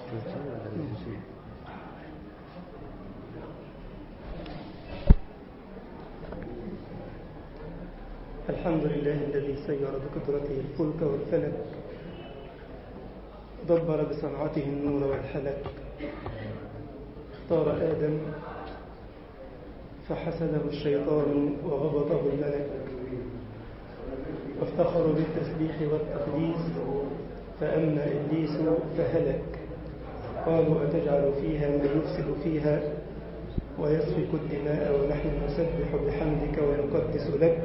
الحمد لله الذي سير بقدرته الفلك والفلك دبر بصنعته النور والحلك اختار آدم فحسده الشيطان وغبطه الملك وافتخروا بالتسبيح والتقديس فأما إبليس فهلك قالوا أتجعل فيها من يفسد فيها ويسفك الدماء ونحن نسبح بحمدك ونقدس لك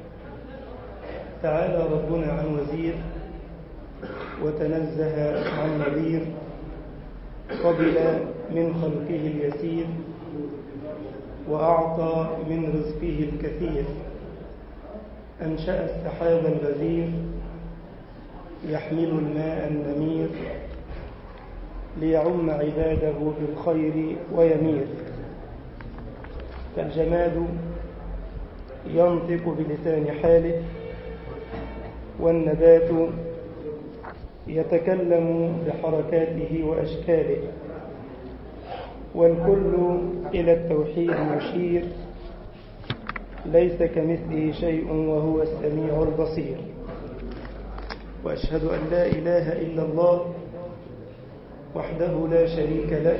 تعالى ربنا عن وزير وتنزه عن نظير قبل من خلقه اليسير وأعطى من رزقه الكثير أنشأ السحاب الغزير يحمل الماء النمير ليعم عباده بالخير ويمير فالجماد ينطق بلسان حاله والنبات يتكلم بحركاته وأشكاله والكل إلى التوحيد يشير ليس كمثله شيء وهو السميع البصير وأشهد أن لا إله إلا الله وحده لا شريك له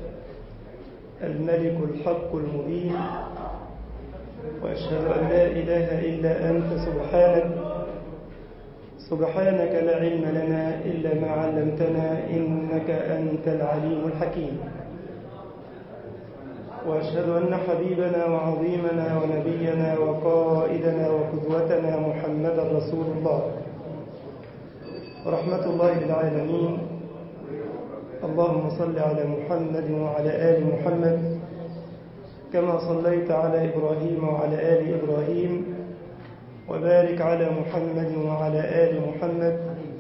الملك الحق المبين وأشهد أن لا إله إلا أنت سبحانك سبحانك لا علم لنا إلا ما علمتنا إنك أنت العليم الحكيم وأشهد أن حبيبنا وعظيمنا ونبينا وقائدنا وقدوتنا محمدا رسول الله ورحمة الله للعالمين اللهم صل على محمد وعلى آل محمد كما صليت على إبراهيم وعلى آل إبراهيم وبارك على محمد وعلى آل محمد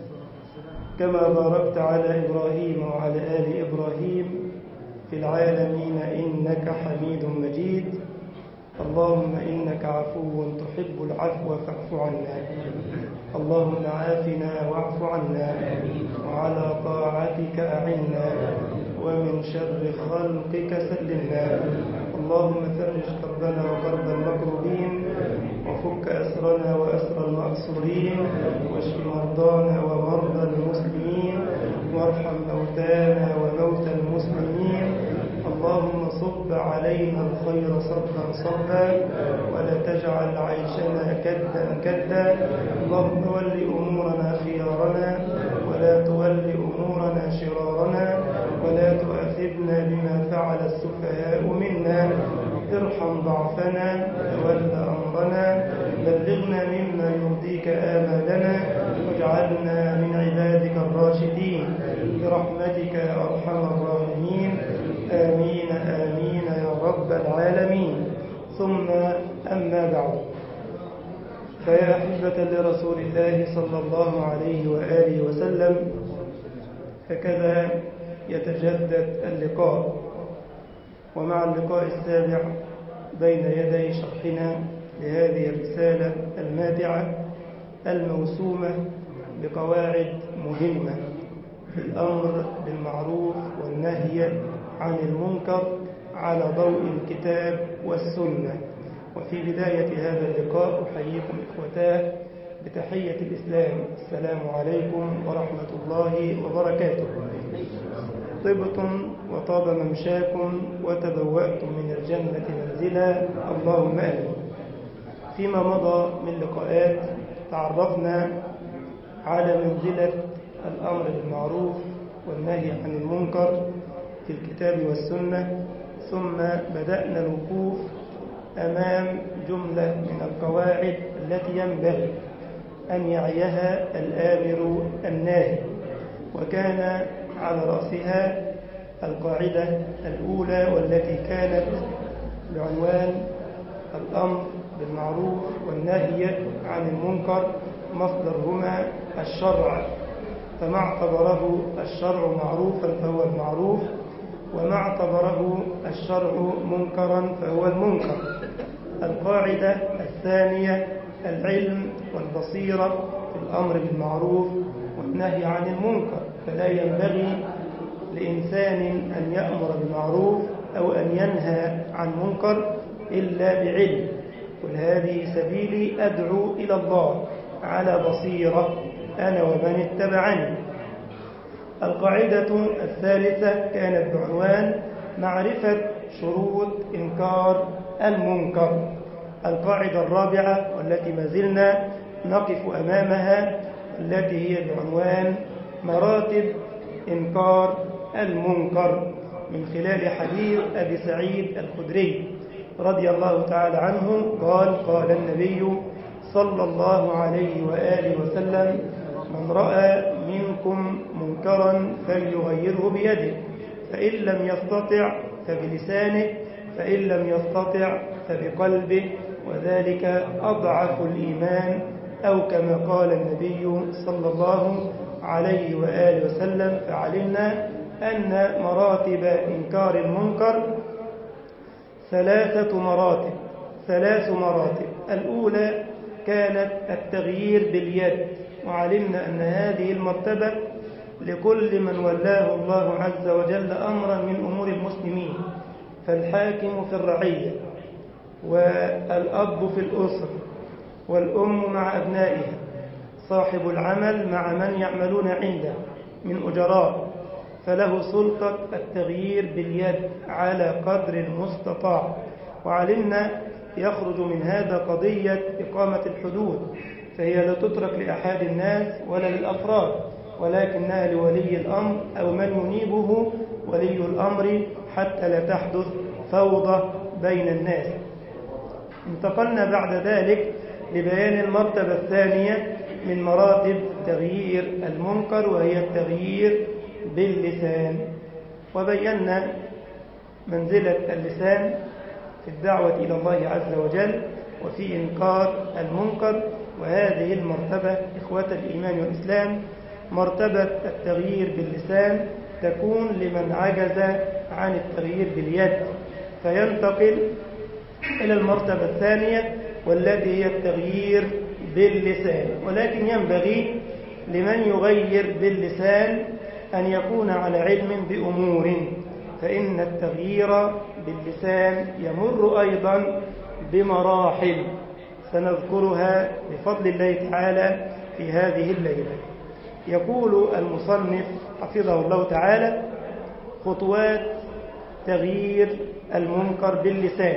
كما باركت على إبراهيم وعلى آل إبراهيم في العالمين إنك حميد مجيد اللهم إنك عفو تحب العفو فاعف عنا اللهم عافنا واعف عنا وعلى طاعتك أعنا ومن شر خلقك سلمنا اللهم فرج كربنا وكرب المكروبين وفك أسرنا وأسر المأسورين واشف مرضانا ومرضى المسلمين وارحم موتانا وموتى المسلمين اللهم صب علينا الخير صبا صبا ولا تجعل عيشنا كدا كدا اللهم ول أمورنا خيارنا ولا تول أمورنا شرارنا ولا تؤاخذنا بما فعل السفهاء منا ارحم ضعفنا تول أمرنا بلغنا مما يرضيك آمالنا واجعلنا من عبادك الراشدين برحمتك يا أرحم الراحمين آمين آمين يا رب العالمين ثم أما بعد فيا أحبة لرسول الله صلى الله عليه وآله وسلم هكذا يتجدد اللقاء ومع اللقاء السابع بين يدي شرحنا لهذه الرسالة الماتعة الموسومة بقواعد مهمة في الأمر بالمعروف والنهي عن المنكر على ضوء الكتاب والسنة وفي بداية هذا اللقاء أحييكم إخوتاه بتحية الإسلام السلام عليكم ورحمة الله وبركاته طبتم وطاب ممشاكم وتبوأتم من الجنة منزلا اللهم آمين فيما مضى من لقاءات تعرفنا على منزلة الأمر بالمعروف والنهي عن المنكر في الكتاب والسنة ثم بدأنا الوقوف أمام جملة من القواعد التي ينبغي أن يعيها الآمر الناهي وكان على رأسها القاعدة الأولى والتي كانت بعنوان الأمر بالمعروف والنهي عن المنكر مصدرهما الشرع فما اعتبره الشرع معروفا فهو المعروف وما اعتبره الشرع منكرا فهو المنكر القاعدة الثانية العلم والبصيرة في الأمر بالمعروف والنهي عن المنكر فلا ينبغي لإنسان أن يأمر بمعروف أو أن ينهى عن منكر إلا بعلم قل هذه سبيلي أدعو إلى الله على بصيرة أنا ومن اتبعني القاعدة الثالثة كانت بعنوان معرفة شروط إنكار المنكر القاعدة الرابعة والتي ما زلنا نقف أمامها التي هي بعنوان مراتب إنكار المنكر من خلال حديث أبي سعيد الخدري رضي الله تعالى عنه قال قال النبي صلى الله عليه وآله وسلم من رأى منكم منكرا فليغيره بيده فإن لم يستطع فبلسانه فإن لم يستطع فبقلبه وذلك أضعف الإيمان أو كما قال النبي صلى الله عليه وآله وسلم فعلمنا أن مراتب إنكار المنكر ثلاثة مراتب ثلاث مراتب الأولى كانت التغيير باليد وعلمنا أن هذه المرتبة لكل من ولاه الله عز وجل أمرا من أمور المسلمين فالحاكم في الرعية والأب في الأسر والأم مع أبنائها صاحب العمل مع من يعملون عنده من أجراء فله سلطة التغيير باليد على قدر المستطاع وعلمنا يخرج من هذا قضية إقامة الحدود فهي لا تترك لأحد الناس ولا للأفراد ولكنها لولي الأمر أو من ينيبه ولي الأمر حتى لا تحدث فوضى بين الناس انتقلنا بعد ذلك لبيان المرتبة الثانية من مراتب تغيير المنكر وهي التغيير باللسان وبينا منزلة اللسان في الدعوة إلى الله عز وجل وفي إنكار المنكر وهذه المرتبة إخوة الإيمان والإسلام مرتبة التغيير باللسان تكون لمن عجز عن التغيير باليد فينتقل إلى المرتبة الثانية والتي هي التغيير باللسان ولكن ينبغي لمن يغير باللسان أن يكون على علم بأمور فإن التغيير باللسان يمر أيضا بمراحل سنذكرها بفضل الله تعالى في هذه الليلة يقول المصنف حفظه الله تعالى خطوات تغيير المنكر باللسان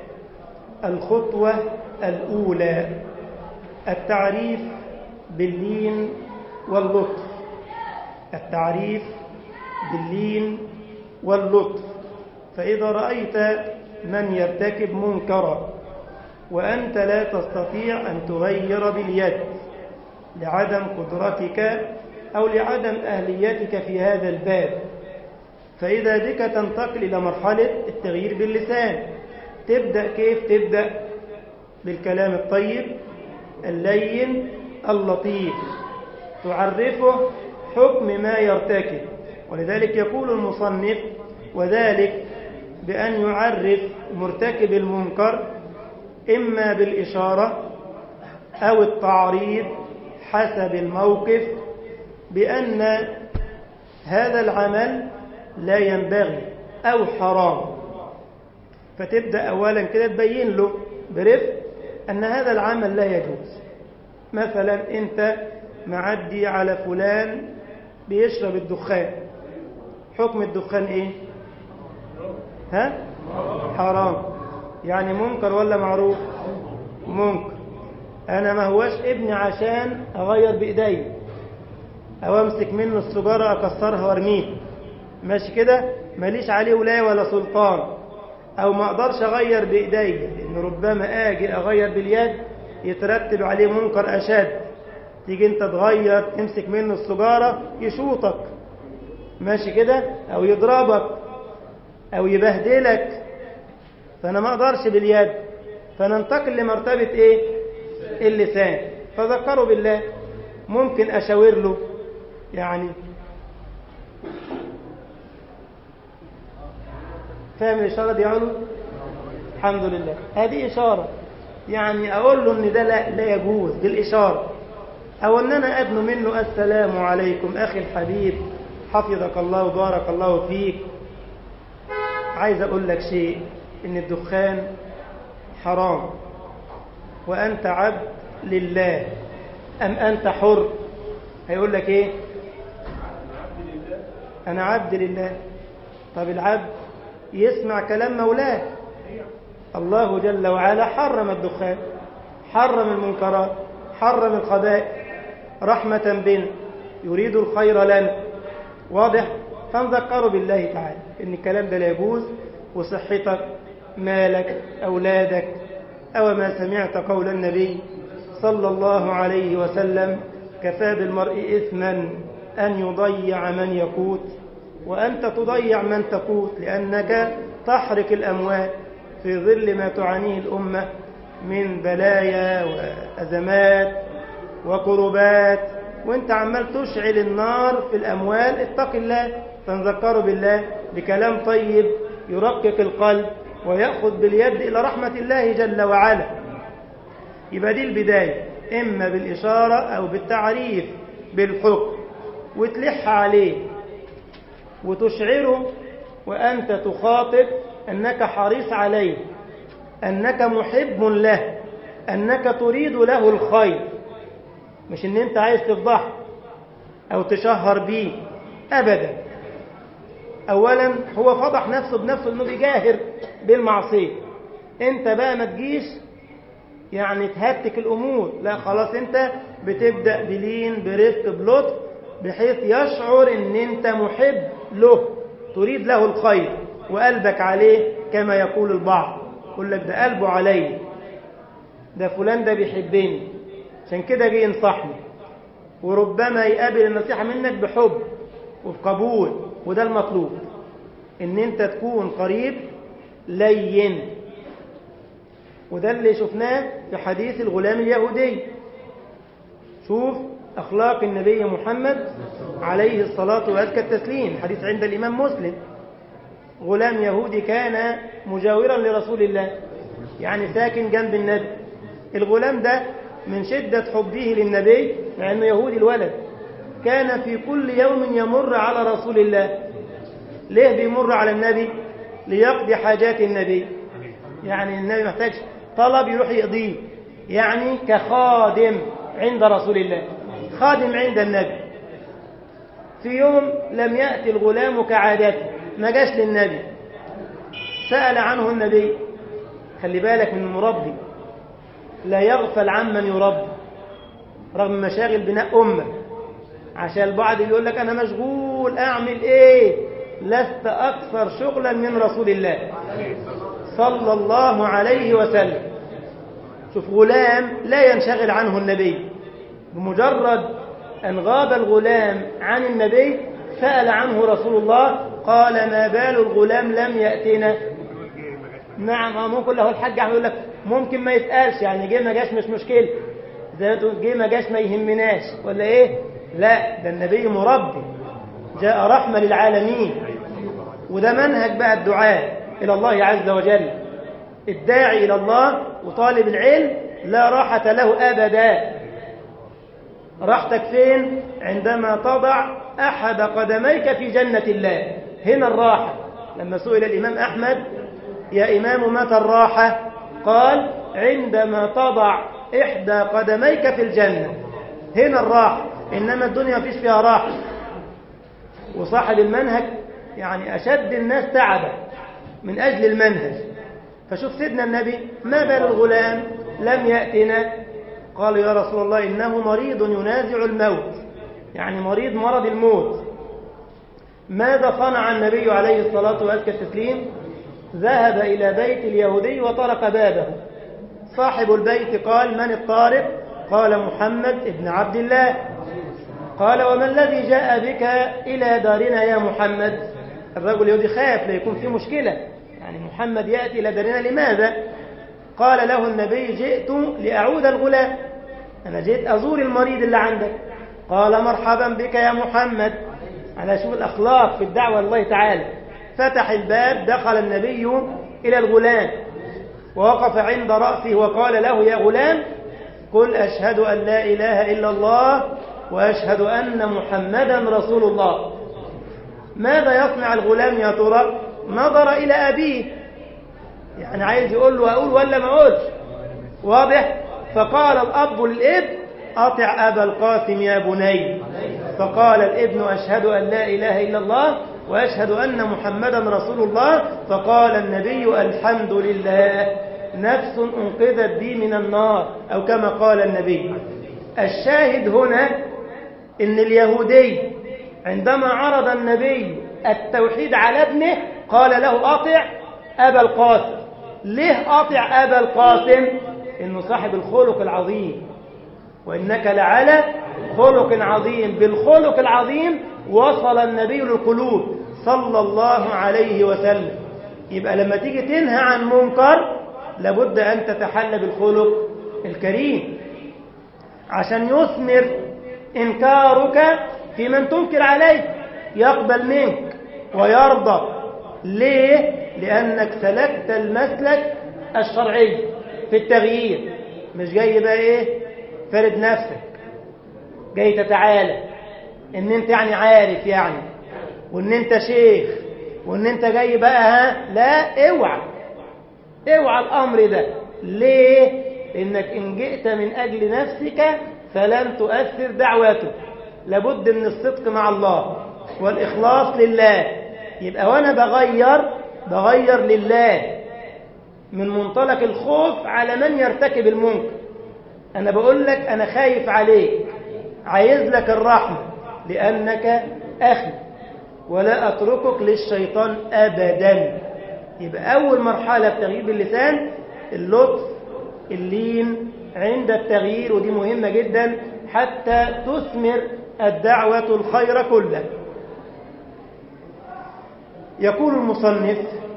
الخطوة الأولى التعريف باللين واللطف التعريف باللين واللطف فإذا رأيت من يرتكب منكرا وأنت لا تستطيع أن تغير باليد لعدم قدرتك أو لعدم أهليتك في هذا الباب فإذا بك تنتقل إلى مرحلة التغيير باللسان تبدأ كيف تبدأ بالكلام الطيب اللين اللطيف تعرفه حكم ما يرتكب ولذلك يقول المصنف وذلك بأن يعرف مرتكب المنكر إما بالإشارة أو التعريض حسب الموقف بأن هذا العمل لا ينبغي أو حرام فتبدأ أولا كده تبين له برفق أن هذا العمل لا يجوز مثلا أنت معدي على فلان بيشرب الدخان حكم الدخان إيه ها حرام يعني منكر ولا معروف منكر أنا ما هوش ابني عشان أغير بإيدي أو أمسك منه السجارة أكسرها وارميه ماشي كده ماليش عليه ولاية ولا سلطان أو ما أقدرش أغير بإيدي لأن ربما آجي أغير باليد يترتب عليه منكر أشد تيجي أنت تغير تمسك منه السجارة يشوطك ماشي كده أو يضربك أو يبهدلك فأنا ما أقدرش باليد فننتقل لمرتبة إيه اللسان فذكروا بالله ممكن أشاور له يعني فاهم الإشارة دي يعلو الحمد لله هذه إشارة يعني أقول له إن ده لا, لا يجوز بالإشارة أو أن أنا أدنو منه السلام عليكم أخي الحبيب حفظك الله وبارك الله فيك عايز أقول لك شيء إن الدخان حرام وأنت عبد لله أم أنت حر هيقول لك إيه أنا عبد لله طب العبد يسمع كلام مولاه الله جل وعلا حرم الدخان حرم المنكرات حرم الخبائث رحمة بنا يريد الخير لنا واضح فنذكروا بالله تعالى ان الكلام ده لا يجوز وصحتك مالك أولادك أو ما سمعت قول النبي صلى الله عليه وسلم كفى بالمرء إثما أن يضيع من يقوت وأنت تضيع من تقوت لأنك تحرق الأموال في ظل ما تعانيه الأمة من بلايا وأزمات وكربات وانت عمال تشعل النار في الأموال اتق الله فنذكروا بالله بكلام طيب يرقق القلب ويأخذ باليد إلى رحمة الله جل وعلا يبقى دي البداية إما بالإشارة أو بالتعريف بالحكم وتلح عليه وتشعره وأنت تخاطب أنك حريص عليه أنك محب له أنك تريد له الخير مش أن أنت عايز تفضحه أو تشهر بيه أبدا أولا هو فضح نفسه بنفسه أنه بيجاهر بالمعصية أنت بقى ما تجيش يعني تهتك الأمور لا خلاص أنت بتبدأ بلين برفق بلطف بحيث يشعر أن أنت محب له تريد له الخير وقلبك عليه كما يقول البعض يقول لك ده قلبه علي ده فلان ده بيحبني عشان كده جه ينصحني وربما يقابل النصيحة منك بحب وبقبول وده المطلوب ان انت تكون قريب لين وده اللي شفناه في حديث الغلام اليهودي شوف أخلاق النبي محمد عليه الصلاة وأزكى التسليم حديث عند الإمام مسلم غلام يهودي كان مجاورا لرسول الله يعني ساكن جنب النبي الغلام ده من شدة حبه للنبي مع أنه يهودي الولد كان في كل يوم يمر على رسول الله ليه بيمر على النبي ليقضي حاجات النبي يعني النبي محتاج طلب يروح يقضيه يعني كخادم عند رسول الله خادم عند النبي في يوم لم يأتي الغلام كعادته ما جاش للنبي سأل عنه النبي خلي بالك من المربي لا يغفل عمن يربي رغم مشاغل بناء أمة عشان البعض يقول لك أنا مشغول أعمل إيه لست أكثر شغلا من رسول الله صلى الله عليه وسلم شوف غلام لا ينشغل عنه النبي بمجرد أن غاب الغلام عن النبي سأل عنه رسول الله قال ما بال الغلام لم يأتنا نعم ممكن له الحاج يقول لك ممكن ما يسألش يعني جه ما جاش مش مشكلة زي ما تقول جه ما جاش ما يهمناش ولا ايه لا ده النبي مربي جاء رحمة للعالمين وده منهج بقى الدعاء إلى الله عز وجل الداعي إلى الله وطالب العلم لا راحة له أبدا راحتك فين عندما تضع أحد قدميك في جنة الله هنا الراحة لما سئل الإمام أحمد يا إمام متى الراحة قال عندما تضع إحدى قدميك في الجنة هنا الراحة إنما الدنيا فيش فيها راحة وصاحب المنهج يعني أشد الناس تعبا من أجل المنهج فشوف سيدنا النبي ما بال الغلام لم يأتنا قال يا رسول الله إنه مريض ينازع الموت يعني مريض مرض الموت ماذا صنع النبي عليه الصلاة وأزكى التسليم ذهب إلى بيت اليهودي وطرق بابه صاحب البيت قال من الطارق قال محمد ابن عبد الله قال وما الذي جاء بك إلى دارنا يا محمد الرجل اليهودي خاف ليكون في مشكلة يعني محمد يأتي إلى دارنا لماذا قال له النبي جئت لأعود الغلام أنا جئت أزور المريض اللي عندك قال مرحبا بك يا محمد على شوف الأخلاق في الدعوة الله تعالى فتح الباب دخل النبي إلى الغلام ووقف عند رأسه وقال له يا غلام قل أشهد أن لا إله إلا الله وأشهد أن محمدا رسول الله ماذا يصنع الغلام يا ترى نظر إلى أبيه يعني عايز يقول له أقول ولا ما أقولش واضح فقال الأب للابن أطع أبا القاسم يا بني فقال الابن أشهد أن لا إله إلا الله وأشهد أن محمدا رسول الله فقال النبي الحمد لله نفس أنقذت بي من النار أو كما قال النبي الشاهد هنا إن اليهودي عندما عرض النبي التوحيد على ابنه قال له أطع أبا القاسم ليه أطع أبا القاسم إنه صاحب الخلق العظيم وإنك لعلى خلق عظيم بالخلق العظيم وصل النبي للقلوب صلى الله عليه وسلم يبقى لما تيجي تنهى عن منكر لابد أن تتحلى بالخلق الكريم عشان يثمر إنكارك في من تنكر عليه يقبل منك ويرضى ليه؟ لأنك سلكت المسلك الشرعي في التغيير مش جاي بقى ايه فرد نفسك جاي تتعالى ان انت يعني عارف يعني وان انت شيخ وان انت جاي بقى ها لا اوعى اوعى الامر ده ليه لانك ان جئت من اجل نفسك فلن تؤثر دعوته لابد من الصدق مع الله والاخلاص لله يبقى وانا بغير بغير لله من منطلق الخوف على من يرتكب المنكر أنا بقول لك أنا خايف عليك عايز لك الرحمة لأنك أخي ولا أتركك للشيطان أبدا يبقى أول مرحلة في تغيير باللسان اللطف اللين عند التغيير ودي مهمة جدا حتى تثمر الدعوة الخير كله يقول المصنف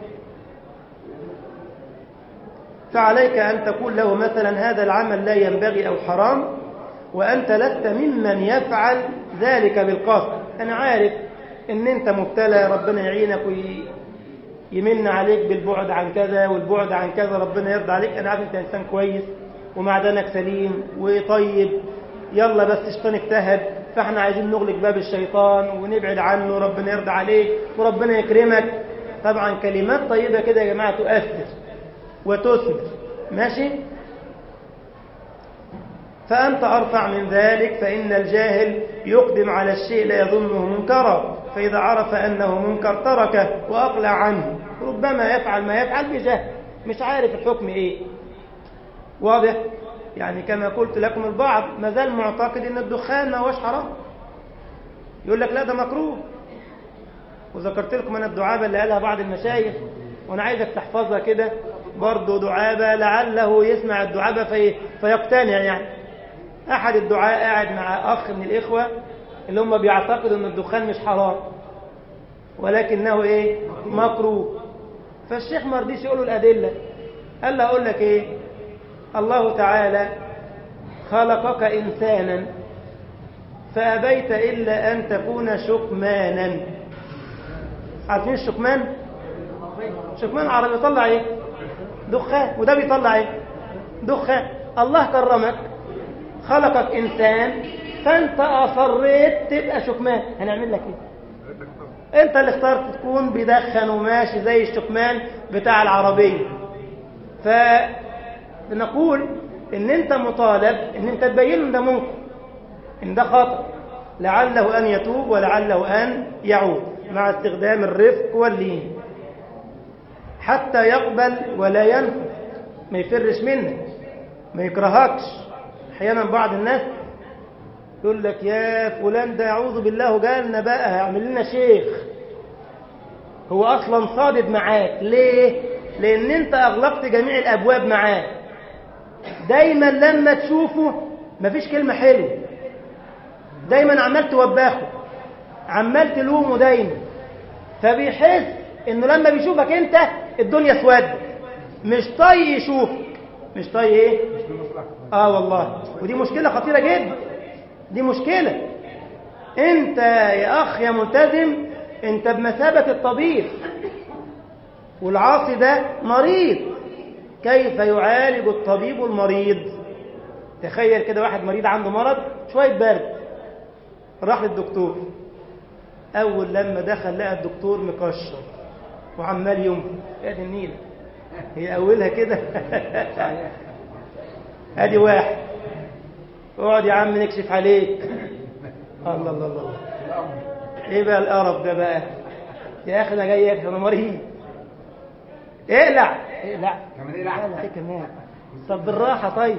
فعليك أن تقول له مثلا هذا العمل لا ينبغي أو حرام وأنت لست ممن يفعل ذلك بالقصد أنا عارف أن أنت مبتلى ربنا يعينك ويمن عليك بالبعد عن كذا والبعد عن كذا ربنا يرضى عليك أنا عارف أنت إنسان كويس ومعدنك سليم وطيب يلا بس الشيطان اجتهد فاحنا عايزين نغلق باب الشيطان ونبعد عنه ربنا يرضى عليك وربنا يكرمك طبعا كلمات طيبة كده يا جماعة تؤثر وتثمر ماشي فأنت أرفع من ذلك فإن الجاهل يقدم على الشيء لا يظنه منكرا فإذا عرف أنه منكر تركه وأقلع عنه ربما يفعل ما يفعل بجهل مش عارف الحكم إيه واضح يعني كما قلت لكم البعض ما زال معتقد ان الدخان ما هوش حرام يقول لك لا ده مكروه وذكرت لكم انا الدعابه اللي قالها بعض المشايخ وانا عايزك تحفظها كده برضه دعابه لعله يسمع الدعابه في فيقتنع يعني احد الدعاء قاعد مع اخ من الاخوه اللي هم بيعتقدوا ان الدخان مش حرام ولكنه ايه مكروه فالشيخ ما رضيش يقول له الادله قال له اقول لك ايه الله تعالى خلقك إنسانا فأبيت إلا أن تكون شكمانا عارفين الشكمان؟ شكمان عربي يطلع إيه؟ دخان وده بيطلع إيه؟ دخان الله كرمك خلقك إنسان فأنت أصريت تبقى شكمان هنعمل لك إيه؟ أنت اللي اخترت تكون بيدخن وماشي زي الشكمان بتاع العربية ف بنقول ان انت مطالب ان انت تبين له ده منكر ان ده خطأ لعله ان يتوب ولعله ان يعود مع استخدام الرفق واللين حتى يقبل ولا ينفر ما يفرش منك ما يكرهكش احيانا بعض الناس يقول لك يا فلان ده اعوذ بالله جالنا بقى هيعمل لنا شيخ هو اصلا صادد معاك ليه لان انت اغلقت جميع الابواب معاه دايما لما تشوفه مفيش كلمة حلوة دايما عمال توبخه عمال تلومه دايما فبيحس انه لما بيشوفك انت الدنيا اسود مش طايق يشوفك مش طايق ايه اه والله ودي مشكلة خطيرة جدا دي مشكلة انت يا اخ يا ملتزم انت بمثابة الطبيب والعاصي ده مريض كيف يعالج الطبيب المريض تخيل كده واحد مريض عنده مرض شوية برد راح للدكتور أول لما دخل لقى الدكتور مكشر وعمال ينفخ يا دي النيلة هي أولها كده أدي واحد اقعد يا عم نكشف عليك الله الله الله ايه بقى القرف ده بقى يا اخي انا جاي اكشف انا مريض اقلع اقلع كمان اقلع لا ايه كمان طب بالراحه طيب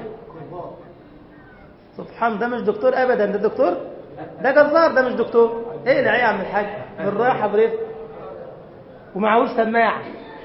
سبحان ده مش دكتور ابدا ده دكتور ده جزار ده مش دكتور اقلع ايه يا عم الحاج بالراحه برفق ومعهوش سماعه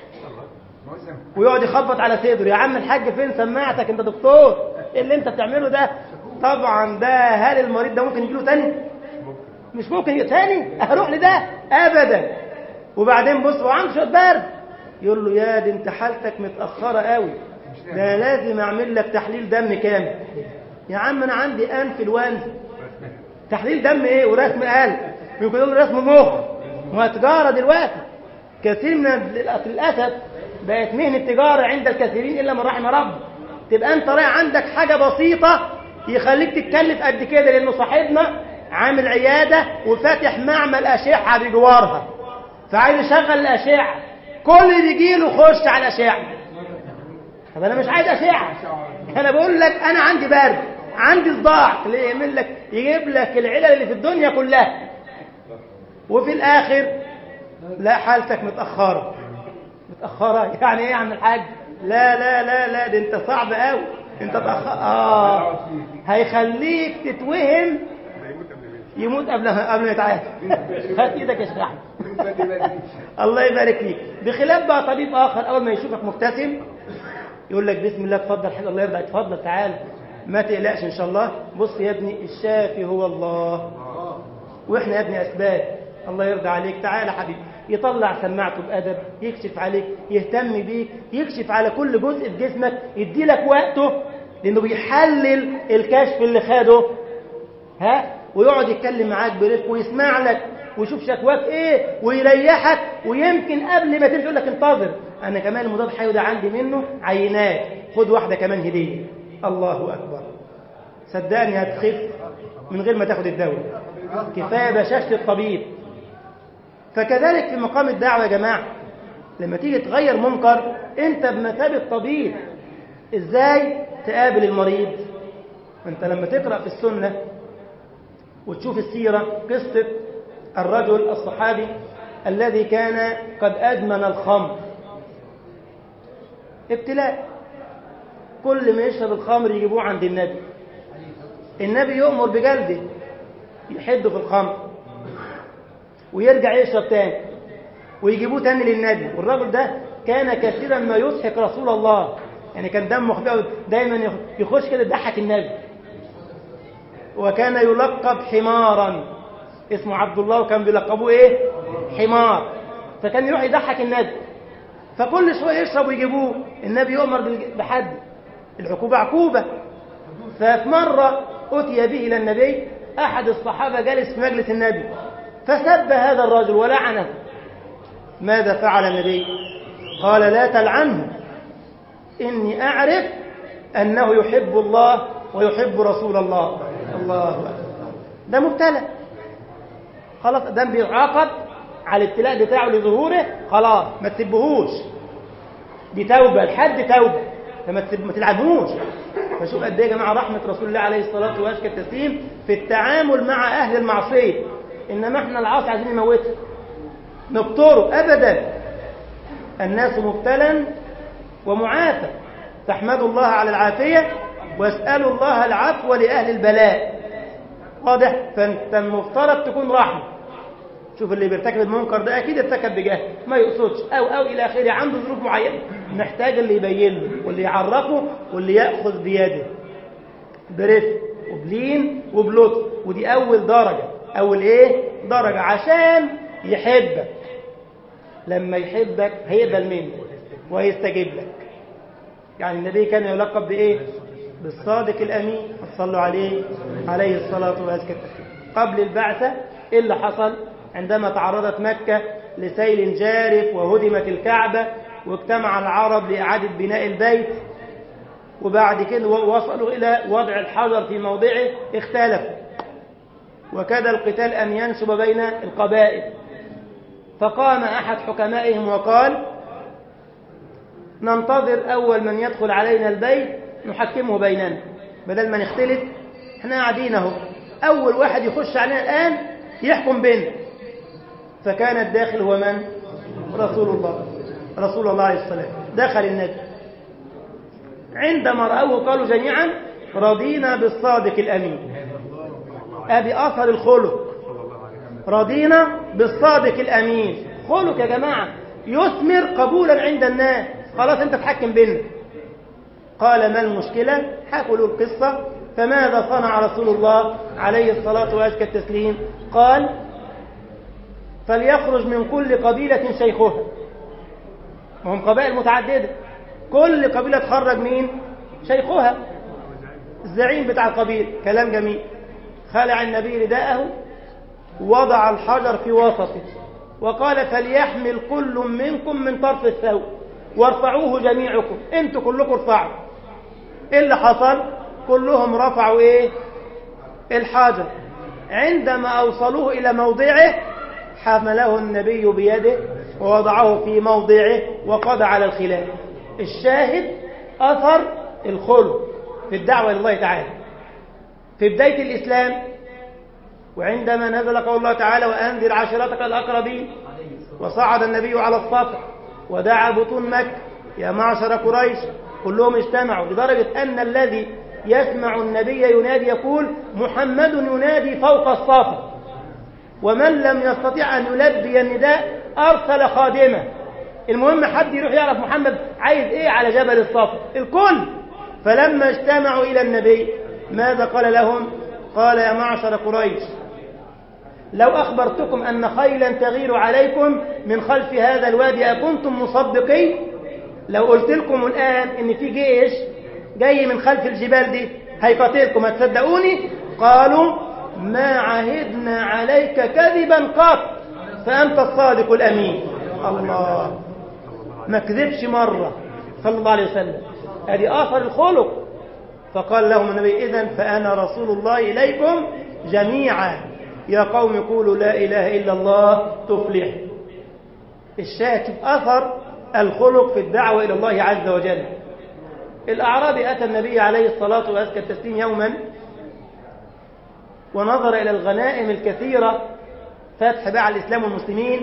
موسم ويقعد يخبط على صدره يا عم الحاج فين سماعتك انت دكتور ايه اللي انت بتعمله ده طبعا ده هل المريض ده ممكن يجيله تاني مش ممكن يجي تاني هروح لده ابدا وبعدين بص هو عنده شويه برد يقول له يا دي انت حالتك متاخره قوي ده لازم اعمل لك تحليل دم كامل يا عم انا عندي انفلونزا تحليل دم ايه ورسم قلب يمكن يقول له رسم مخ ما تجاره دلوقتي كثير من ال- للاسف بقت مهنه تجاره عند الكثيرين الا من رحم رب تبقى انت رايح عندك حاجه بسيطه يخليك تتكلف قد كده لانه صاحبنا عامل عياده وفاتح معمل اشعه بجوارها فعايز يشغل الاشعه كل اللي بيجي له خش على الاشعه طب انا مش عايز اشعه انا بقول لك انا عندي برد عندي صداع تلاقيه يعمل لك يجيب لك العلل اللي في الدنيا كلها وفي الاخر لا حالتك متاخره متاخره يعني ايه يا عم الحاج لا لا لا لا ده انت صعب قوي انت تأخر اه هيخليك تتوهم يموت قبل قبل ما يتعافى هات ايدك يا شيخ احمد الله يبارك فيك بخلاف بقى طبيب اخر اول ما يشوفك مبتسم يقول لك بسم الله اتفضل حاجه الله يرضى عليك اتفضل تعال ما تقلقش ان شاء الله بص يا ابني الشافي هو الله واحنا يا ابني اسباب الله يرضى عليك تعال يا حبيبي يطلع سماعته بادب يكشف عليك يهتم بيك يكشف على كل جزء في جسمك يدي لك وقته لانه بيحلل الكشف اللي خده ها ويقعد يتكلم معاك برفق ويسمع لك ويشوف شكواك ايه ويريحك ويمكن قبل ما تمشي يقول لك انتظر انا كمان المضاد الحيوي ده عندي منه عينات خد واحده كمان هديه الله اكبر صدقني هتخف من غير ما تاخد الدواء كفايه بشاشه الطبيب فكذلك في مقام الدعوه يا جماعه لما تيجي تغير منكر انت بمثابه طبيب ازاي تقابل المريض انت لما تقرا في السنه وتشوف السيرة قصة الرجل الصحابي الذي كان قد أدمن الخمر ابتلاء كل ما يشرب الخمر يجيبوه عند النبي النبي يؤمر بجلده يحده في الخمر ويرجع يشرب تاني ويجيبوه تاني للنبي والرجل ده كان كثيرا ما يضحك رسول الله يعني كان دمه خفيف دايما يخش كده يضحك النبي وكان يلقب حمارا اسمه عبد الله وكان بيلقبوه ايه حمار فكان يروح يضحك النبي فكل شويه يشرب ويجيبوه النبي يؤمر بالج- بحد العقوبه عقوبه ففي مره اتي به الى النبي احد الصحابه جالس في مجلس النبي فسب هذا الرجل ولعنه ماذا فعل النبي قال لا تلعنه إني أعرف أنه يحب الله ويحب رسول الله الله أكبر ده مبتلى خلاص ده بيعاقب على الابتلاء بتاعه لظهوره خلاص ما تسبهوش دي توبة الحد توبة فما تسب- ما تلعبوش فشوف قد ايه يا جماعه رحمه رسول الله عليه الصلاه وازكى التسليم في التعامل مع اهل المعصيه انما احنا العاصي عايزين نموته نبطره ابدا الناس مبتلى ومعافى فاحمدوا الله على العافية واسألوا الله العفو لأهل البلاء واضح فانت المفترض تكون رحمة شوف اللي بيرتكب المنكر ده أكيد ارتكب بجهل ما يقصدش أو أو إلى آخره عنده ظروف معينة محتاج اللي يبين له واللي يعرفه واللي يأخذ بيده برفق وبلين وبلطف ودي أول درجة أول إيه درجة عشان يحبك لما يحبك هيقبل منك ويستجيب لك يعني النبي كان يلقب بإيه بالصادق الأمين صلوا عليه عليه الصلاة والسلام قبل البعثة إيه اللي حصل عندما تعرضت مكة لسيل جارف وهدمت الكعبة واجتمع العرب لإعادة بناء البيت وبعد كده وصلوا إلى وضع الحجر في موضعه اختلفوا وكاد القتال أن ينشب بين القبائل فقام أحد حكمائهم وقال ننتظر أول من يدخل علينا البيت نحكمه بيننا بدل ما نختلف احنا قاعدين اهو أول واحد يخش علينا الآن يحكم بيننا فكان الداخل هو من؟ رسول الله رسول الله عليه الصلاة دخل النبي عندما رأوه قالوا جميعا رضينا بالصادق الأمين أدي أثر الخلق رضينا بالصادق الأمين خلق يا جماعة يثمر قبولا عند الناس خلاص انت تحكم بيننا قال ما المشكلة حكوا له القصة فماذا صنع رسول الله عليه الصلاة وأزكى التسليم قال فليخرج من كل قبيلة شيخها وهم قبائل متعددة كل قبيلة تخرج مين شيخها الزعيم بتاع القبيل كلام جميل خلع النبي رداءه وضع الحجر في وسطه وقال فليحمل كل منكم من طرف الثوب وارفعوه جميعكم انتوا كلكم ارفعوا ايه اللي حصل كلهم رفعوا ايه الحجر عندما اوصلوه الى موضعه حمله النبي بيده ووضعه في موضعه وقضى على الخلاف الشاهد اثر الخلق في الدعوه الى الله تعالى في بدايه الاسلام وعندما نزل قول الله تعالى وأنذر عشيرتك الأقربين وصعد النبي على الصفا ودعا بطون مكة يا معشر قريش كلهم اجتمعوا لدرجة أن الذي يسمع النبي ينادي يقول محمد ينادي فوق الصفا ومن لم يستطيع أن يلبي النداء أرسل خادمه المهم حد يروح يعرف محمد عايز إيه على جبل الصفا الكل فلما اجتمعوا إلى النبي ماذا قال لهم قال يا معشر قريش لو أخبرتكم أن خيلا تغير عليكم من خلف هذا الوادي أكنتم مصدقين لو قلت لكم الآن أن في جيش جاي من خلف الجبال دي هيقاتلكم هتصدقوني قالوا ما عهدنا عليك كذبا قط فأنت الصادق الأمين الله ما كذبش مرة صلى الله عليه وسلم هذه آثر الخلق فقال لهم النبي إذن فأنا رسول الله إليكم جميعا يا قوم قولوا لا إله إلا الله تفلح الشاهد شوف أثر الخلق في الدعوة إلى الله عز وجل الأعرابي أتى النبي عليه الصلاة وأزكى التسليم يوما ونظر إلى الغنائم الكثيرة فتح باع الإسلام والمسلمين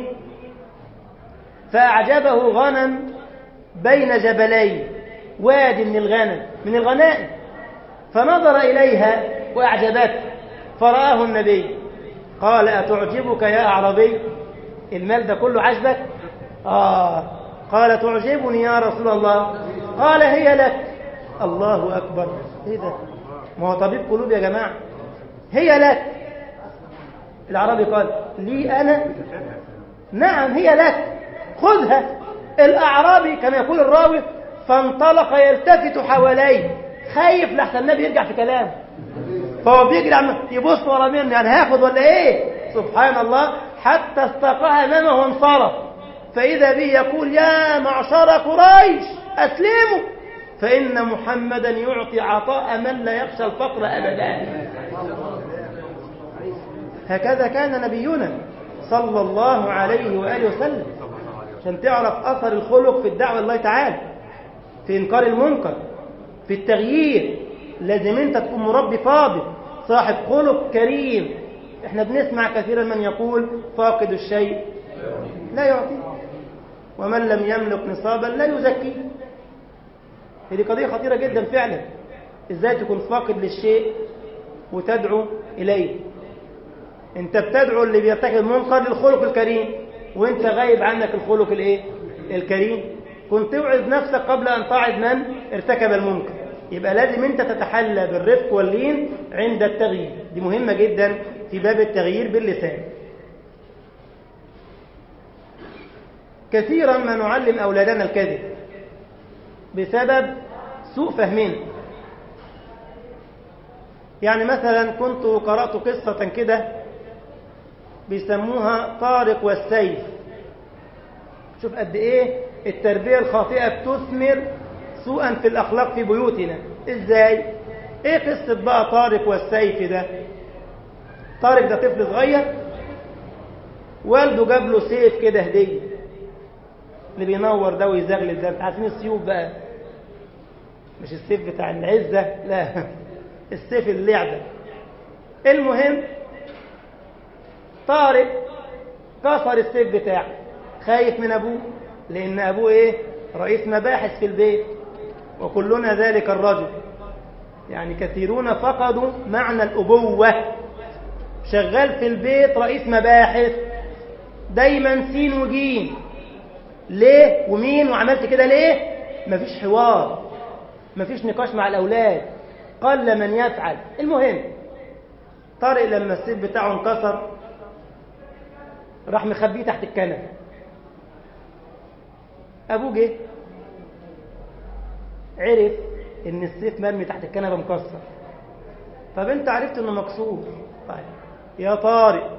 فأعجبه غنم بين جبلين واد من الغنم من الغنائم فنظر إليها وأعجبته فرآه النبي قال أتعجبك يا أعربي المال ده كله عجبك آه قال تعجبني يا رسول الله قال هي لك الله أكبر إيه ده ما هو طبيب قلوب يا جماعة هي لك العربي قال لي أنا نعم هي لك خذها الأعرابي كما يقول الراوي فانطلق يلتفت حواليه خايف لحسن النبي يرجع في كلامه فهو بيجري عم يبص ورا منه يعني هاخد ولا ايه سبحان الله حتى استقاها امامه وانصرف فاذا به يقول يا معشر قريش اسلموا فان محمدا يعطي عطاء من لا يخشى الفقر ابدا هكذا كان نبينا صلى الله عليه واله وسلم عشان تعرف اثر الخلق في الدعوه الله تعالى في انكار المنكر في التغيير لازم انت تكون مربي فاضل صاحب خلق كريم احنا بنسمع كثيرا من يقول فاقد الشيء لا يعطي ومن لم يملك نصابا لا يزكي هذه قضية خطيرة جدا فعلا ازاي تكون فاقد للشيء وتدعو إليه انت بتدعو اللي بيرتكب المنكر للخلق الكريم وانت غايب عنك الخلق الايه الكريم كنت توعظ نفسك قبل ان تعظ من ارتكب المنكر يبقى لازم انت تتحلى بالرفق واللين عند التغيير دي مهمة جدا في باب التغيير باللسان كثيرا ما نعلم أولادنا الكذب بسبب سوء فهمنا يعني مثلا كنت قرأت قصة كده بيسموها طارق والسيف شوف قد ايه التربية الخاطئة بتثمر سوءا في الأخلاق في بيوتنا إزاي؟ إيه قصة بقى طارق والسيف ده؟ طارق ده طفل صغير والده جاب له سيف كده هديه اللي بينور ده ويزغلل ده عارفين السيوف بقى مش السيف بتاع العزة لا السيف اللعبة المهم طارق كسر السيف بتاعه خايف من أبوه لأن أبوه إيه رئيس مباحث في البيت وكلنا ذلك الرجل يعني كثيرون فقدوا معنى الأبوة شغال في البيت رئيس مباحث دايما سين وجيم ليه ومين وعملت كده ليه مفيش حوار مفيش نقاش مع الأولاد قل من يفعل المهم طارق لما السيف بتاعه انكسر راح مخبيه تحت الكنبه ابوه جه عرف ان السيف مرمي تحت الكنبه مكسر طب انت عرفت انه مكسور طيب يا طارق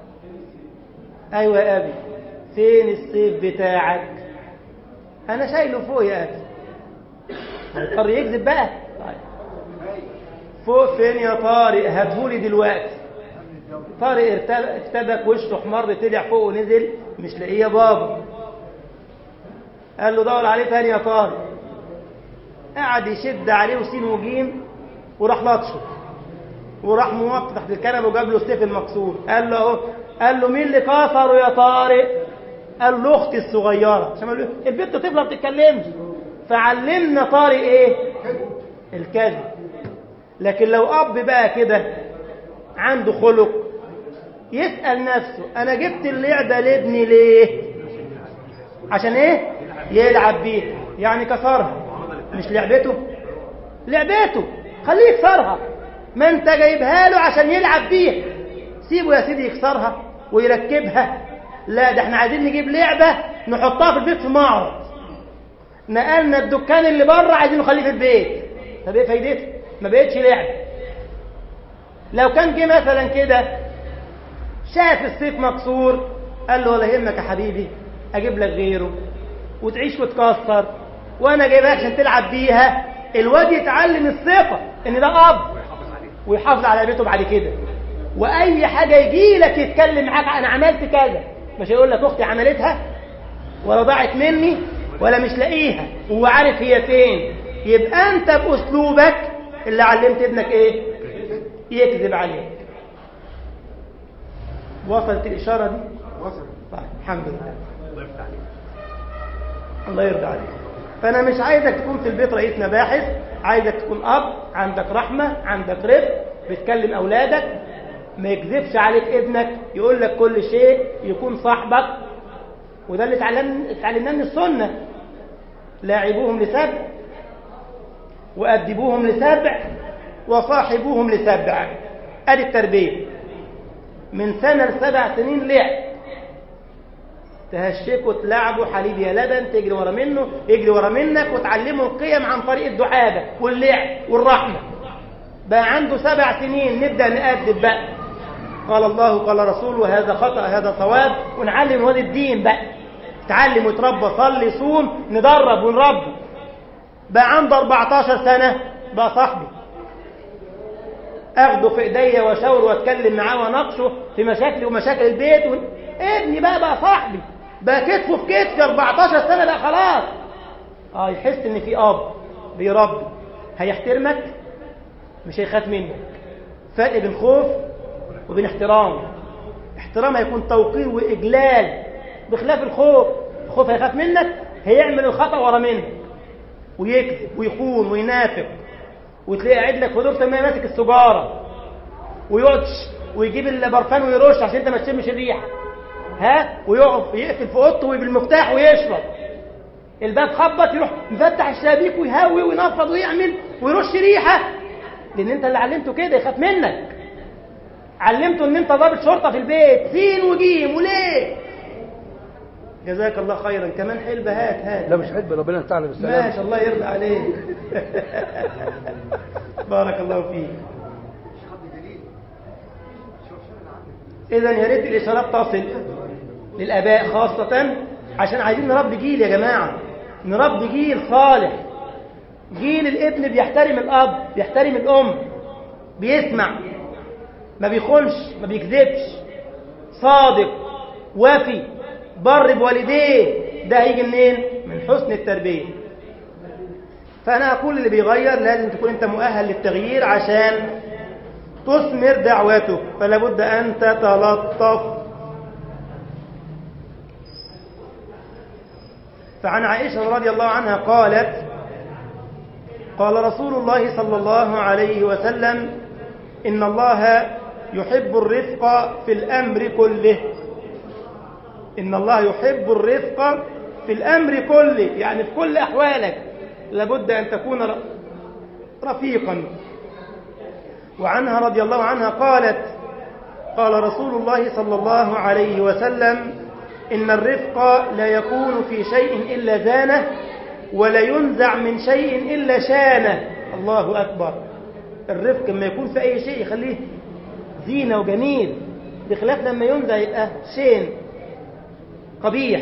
ايوه يا ابي فين السيف بتاعك انا شايله فوق يا ابي هيضطر يكذب بقى طيب فوق فين يا طارق هاتهولي دلوقتي طارق ارتبك وشه احمر طلع فوق ونزل مش لاقيه يا بابا قال له دور عليه تاني يا طارق قعد يشد عليه وسين وجيم وراح لطشه وراح موقف تحت الكنبه وجاب له السيف المكسور قال له اهو قال له مين اللي كسره يا طارق قال له اختي الصغيره عشان له البنت طفله ما بتتكلمش فعلمنا طارق ايه الكذب لكن لو اب بقى كده عنده خلق يسال نفسه انا جبت اللعبه لابني ليه عشان ايه يلعب بيه يعني كسرها مش لعبته لعبته خليه يكسرها ما انت جايبها له عشان يلعب بيها سيبه يا سيدي يكسرها ويركبها لا ده احنا عايزين نجيب لعبة نحطها في البيت في معرض نقلنا الدكان اللي بره عايزين نخليه في البيت طب ايه فايدتها ما بقتش لعبة لو كان جه مثلا كده شاف السيف مكسور قال له ولا يهمك يا حبيبي اجيب لك غيره وتعيش وتكسر وانا جايبها عشان تلعب بيها الواد يتعلم الثقه ان ده اب ويحافظ على بيته بعد كده واي حاجه يجي لك يتكلم معاك انا عملت كذا مش هيقول لك اختي عملتها ولا ضاعت مني ولا مش لاقيها وهو عارف هي فين يبقى انت باسلوبك اللي علمت ابنك ايه يكذب عليك وصلت الاشاره دي وصل طيب الحمد لله الله يرضى عليك فانا مش عايزك تكون في البيت رئيس مباحث عايزك تكون اب عندك رحمه عندك رفق بتكلم اولادك ما يكذبش عليك ابنك يقول لك كل شيء يكون صاحبك وده اللي اتعلم اتعلمناه من السنه لاعبوهم لسبع وأدبوهم لسبع وصاحبوهم لسبع ادي التربيه من سنه لسبع سنين لعب تهشكوا تلعبوا حليب يا لبن تجري ورا منه يجري ورا منك وتعلمه القيم عن طريق الدعابة واللعب والرحمة بقى عنده سبع سنين نبدأ نأدب بقى قال الله قال رسوله هذا خطأ هذا صواب ونعلم واد الدين بقى تعلم وتربى صلي صوم ندرب ونربي بقى عنده 14 سنة بقى صاحبي اخده في ايديا واشاور واتكلم معاه واناقشه في مشاكلي ومشاكل البيت و... ابني بقى بقى صاحبي بقى كتفه في كتفي 14 سنه بقى خلاص اه يحس ان في اب بيربي هيحترمك مش هيخاف منك فرق بين خوف وبين احترام احترام هيكون توقير واجلال بخلاف الخوف الخوف هيخاف منك هيعمل الخطا ورا منك ويكذب ويخون وينافق وتلاقيه قاعد لك في دور ما ماسك السجاره ويقعدش ويجيب البرفان ويرش عشان انت ما تشمش الريحه ها ويقف يقفل في اوضته بالمفتاح ويشرب الباب خبط يروح مفتح الشبابيك ويهوي وينفض ويعمل ويرش ريحه لان انت اللي علمته كده يخاف منك علمته ان انت ضابط شرطه في البيت سين وجيم وليه جزاك الله خيرا كمان حلبة هات هات لا مش حلم ربنا تعالى بالسلامة ماشي الله يرضى عليك بارك الله فيك إذا يا ريت الإشارات تصل للآباء خاصة عشان عايزين نربي جيل يا جماعة نربي جيل صالح جيل الابن بيحترم الأب بيحترم الأم بيسمع ما بيخونش ما بيكذبش صادق وفي بر بوالديه ده هيجي منين من حسن التربيه فانا اقول اللي بيغير لازم تكون انت مؤهل للتغيير عشان تثمر دعوتك فلا بد ان تتلطف فعن عائشه رضي الله عنها قالت قال رسول الله صلى الله عليه وسلم ان الله يحب الرفق في الامر كله ان الله يحب الرفق في الامر كله يعني في كل احوالك لابد ان تكون رفيقا وعنها رضي الله عنها قالت قال رسول الله صلى الله عليه وسلم إن الرفق لا يكون في شيء إلا زانه ولا ينزع من شيء إلا شانه الله أكبر الرفق لما يكون في أي شيء يخليه زينة وجميل بخلاف لما ينزع يبقى شين قبيح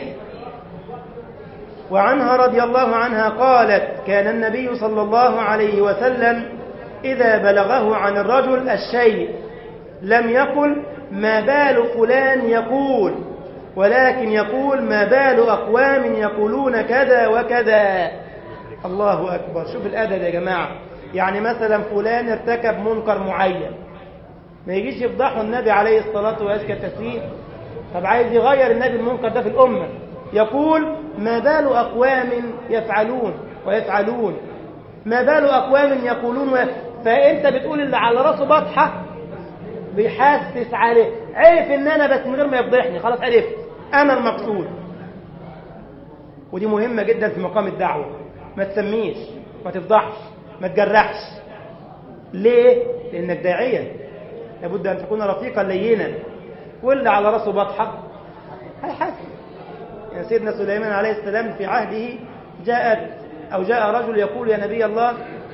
وعنها رضي الله عنها قالت كان النبي صلى الله عليه وسلم إذا بلغه عن الرجل الشيء لم يقل ما بال فلان يقول ولكن يقول ما بال أقوام يقولون كذا وكذا الله أكبر شوف الأدب يا جماعة يعني مثلا فلان ارتكب منكر معين ما يجيش يفضحه النبي عليه الصلاة وأزكى التسليم طب عايز يغير النبي المنكر ده في الأمة يقول ما بال أقوام يفعلون ويفعلون ما بال أقوام يقولون و... فأنت بتقول اللي على راسه بطحة بيحسس عليه عرف ان انا بس من غير ما يفضحني خلاص عرفت انا المقصود ودي مهمة جدا في مقام الدعوة ما تسميش ما تفضحش ما تجرحش ليه؟ لانك داعية لابد ان تكون رفيقا لينا واللي على راسه بطحة هيحاسب يعني سيدنا سليمان عليه السلام في عهده جاءت أو جاء رجل يقول يا نبي الله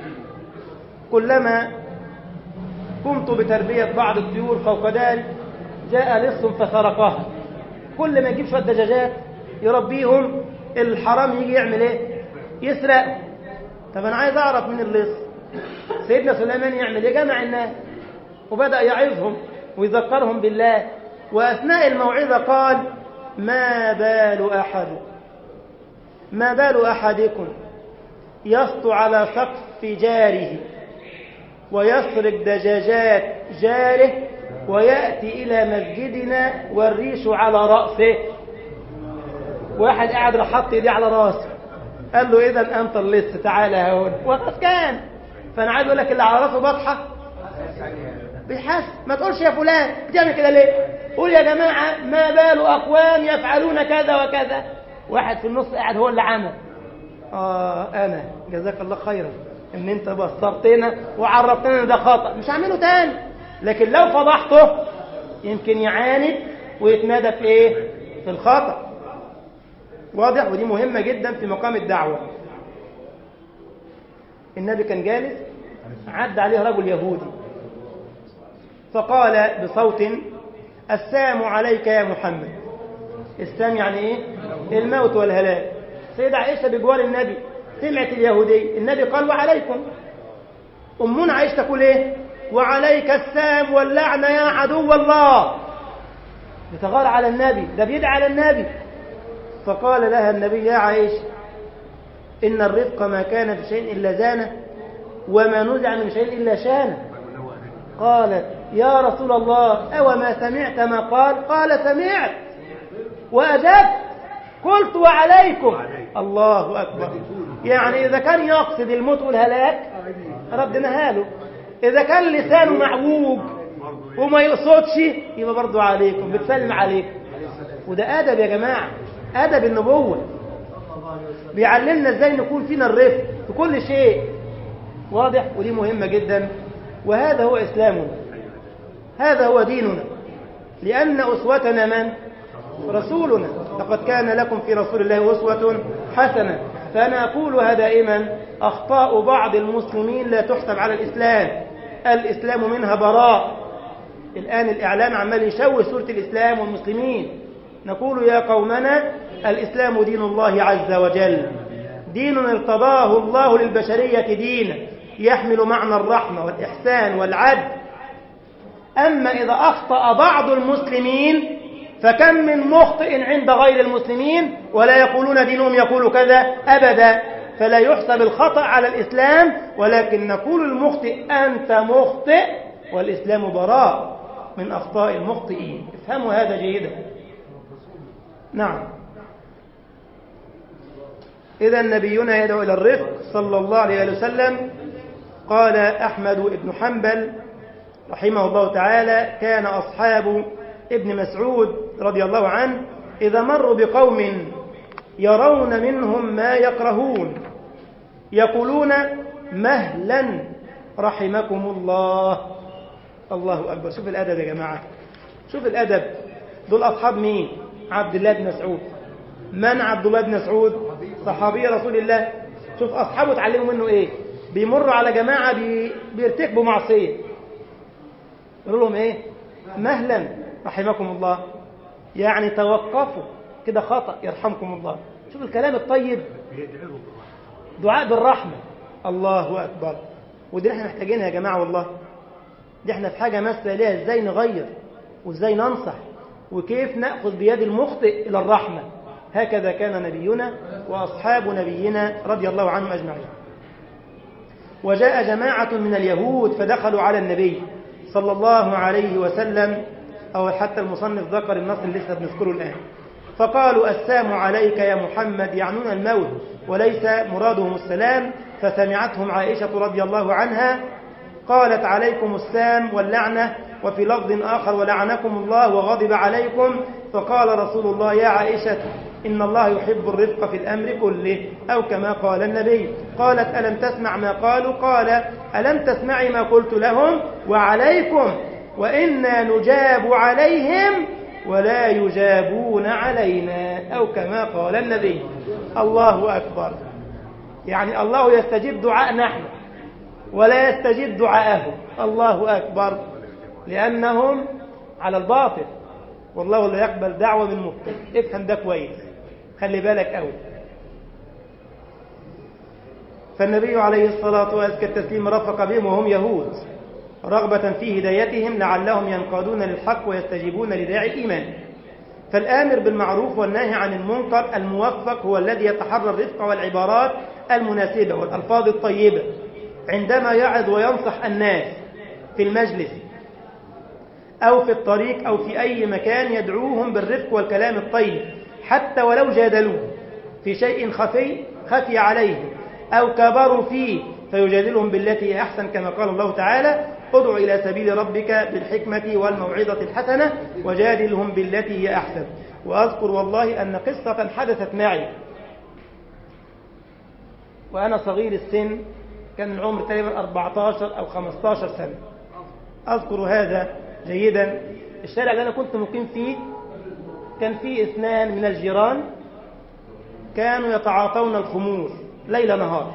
كلما قمت بتربية بعض الطيور فوق داري جاء لص فسرقها كل ما يجيب شوية دجاجات يربيهم الحرام يجي يعمل ايه يسرق طب انا عايز اعرف من اللص سيدنا سليمان يعمل ايه جمع الناس وبدأ يعظهم ويذكرهم بالله وأثناء الموعظة قال ما بال أحد ما بال أحدكم يسطو على سقف جاره ويسرق دجاجات جاره ويأتي إلى مسجدنا والريش على رأسه واحد قاعد راح حط ايديه على راسه قال له إذا أنت اللص تعالى هون وقد كان فأنا عايز أقول لك اللي على راسه بطحة بيحس ما تقولش يا فلان بتعمل كده ليه قول يا جماعة ما بال أقوام يفعلون كذا وكذا واحد في النص قاعد هو اللي عمل آه أنا جزاك الله خيرا إن أنت بصرتنا وعرفتنا إن ده خطأ مش هعمله تاني لكن لو فضحته يمكن يعاند ويتمادى في إيه؟ في الخطأ واضح ودي مهمة جدا في مقام الدعوة النبي كان جالس عد عليه رجل يهودي فقال بصوت السلام عليك يا محمد السلام يعني ايه الموت والهلاك سيدة عائشة بجوار النبي سمعت اليهودي النبي قال وعليكم أمنا عائشة تقول ايه وعليك السام واللعنة يا عدو الله بتغار على النبي ده بيدعي على النبي فقال لها النبي يا عائشة إن الرفق ما كان في شيء إلا زانه وما نزع من شيء إلا شانه قالت يا رسول الله أو ما سمعت ما قال قال سمعت وأجبت قلت وعليكم الله أكبر يعني إذا كان يقصد الموت والهلاك ردناها له إذا كان لسانه معوج وما يقصدش يبقى برضه عليكم بتسلم عليكم وده أدب يا جماعة أدب النبوة بيعلمنا ازاي نكون فينا الرفق في كل شيء واضح ودي مهمة جدا وهذا هو إسلامنا هذا هو ديننا لأن أسوتنا من؟ رسولنا لقد كان لكم في رسول الله أسوة حسنة فأنا أقولها دائما أخطاء بعض المسلمين لا تحسب على الإسلام الإسلام منها براء الآن الإعلام عمال يشوه سورة الإسلام والمسلمين نقول يا قومنا الإسلام دين الله عز وجل دين ارتضاه الله للبشرية دينا يحمل معنى الرحمة والإحسان والعدل أما إذا أخطأ بعض المسلمين فكم من مخطئ عند غير المسلمين ولا يقولون دينهم يقول كذا أبدا فلا يحسب الخطأ على الإسلام ولكن نقول المخطئ أنت مخطئ والإسلام براء من أخطاء المخطئين افهموا هذا جيدا نعم إذا نبينا يدعو إلى الرفق صلى الله عليه وسلم قال أحمد بن حنبل رحمه الله تعالى كان أصحاب ابن مسعود رضي الله عنه إذا مروا بقوم يرون منهم ما يكرهون يقولون مهلا رحمكم الله الله أكبر شوف الأدب يا جماعة شوف الأدب دول أصحاب مين عبد الله بن مسعود من عبد الله بن مسعود صحابي رسول الله شوف أصحابه اتعلموا منه إيه بيمروا على جماعة بي... بيرتكبوا معصية يقولوا لهم إيه مهلا رحمكم الله يعني توقفوا كده خطأ يرحمكم الله شوف الكلام الطيب دعاء بالرحمة الله أكبر ودي احنا محتاجينها يا جماعة والله دي احنا في حاجة ماسة ليها ازاي نغير وازاي ننصح وكيف نأخذ بيد المخطئ إلى الرحمة هكذا كان نبينا وأصحاب نبينا رضي الله عنهم أجمعين وجاء جماعة من اليهود فدخلوا على النبي صلى الله عليه وسلم أو حتى المصنف ذكر النص اللي لسه بنذكره الآن فقالوا السام عليك يا محمد يعنون الموت وليس مرادهم السلام فسمعتهم عائشة رضي الله عنها قالت عليكم السام واللعنة وفي لفظ آخر ولعنكم الله وغضب عليكم فقال رسول الله يا عائشة إن الله يحب الرفق في الأمر كله أو كما قال النبي قالت ألم تسمع ما قالوا قال ألم تسمعي ما قلت لهم وعليكم وإنا نجاب عليهم ولا يجابون علينا أو كما قال النبي الله أكبر يعني الله يستجيب دعاء نحن ولا يستجيب دعاءهم الله أكبر لأنهم على الباطل والله لا يقبل دعوة من مبطل افهم ده كويس خلي بالك قوي فالنبي عليه الصلاة وأزكى التسليم رفق بهم وهم يهود رغبة في هدايتهم لعلهم ينقادون للحق ويستجيبون لداعي الإيمان فالآمر بالمعروف والناهي عن المنكر الموفق هو الذي يتحرى الرفق والعبارات المناسبة والألفاظ الطيبة عندما يعظ وينصح الناس في المجلس أو في الطريق أو في أي مكان يدعوهم بالرفق والكلام الطيب حتى ولو جادلوه في شيء خفي خفي عليهم أو كبروا فيه فيجادلهم بالتي هي أحسن كما قال الله تعالى ادع إلى سبيل ربك بالحكمة والموعظة الحسنة وجادلهم بالتي هي أحسن وأذكر والله أن قصة حدثت معي وأنا صغير السن كان العمر تقريبا 14 أو 15 سنة أذكر هذا جيدا الشارع اللي أنا كنت مقيم فيه كان فيه اثنان من الجيران كانوا يتعاطون الخمور ليل نهار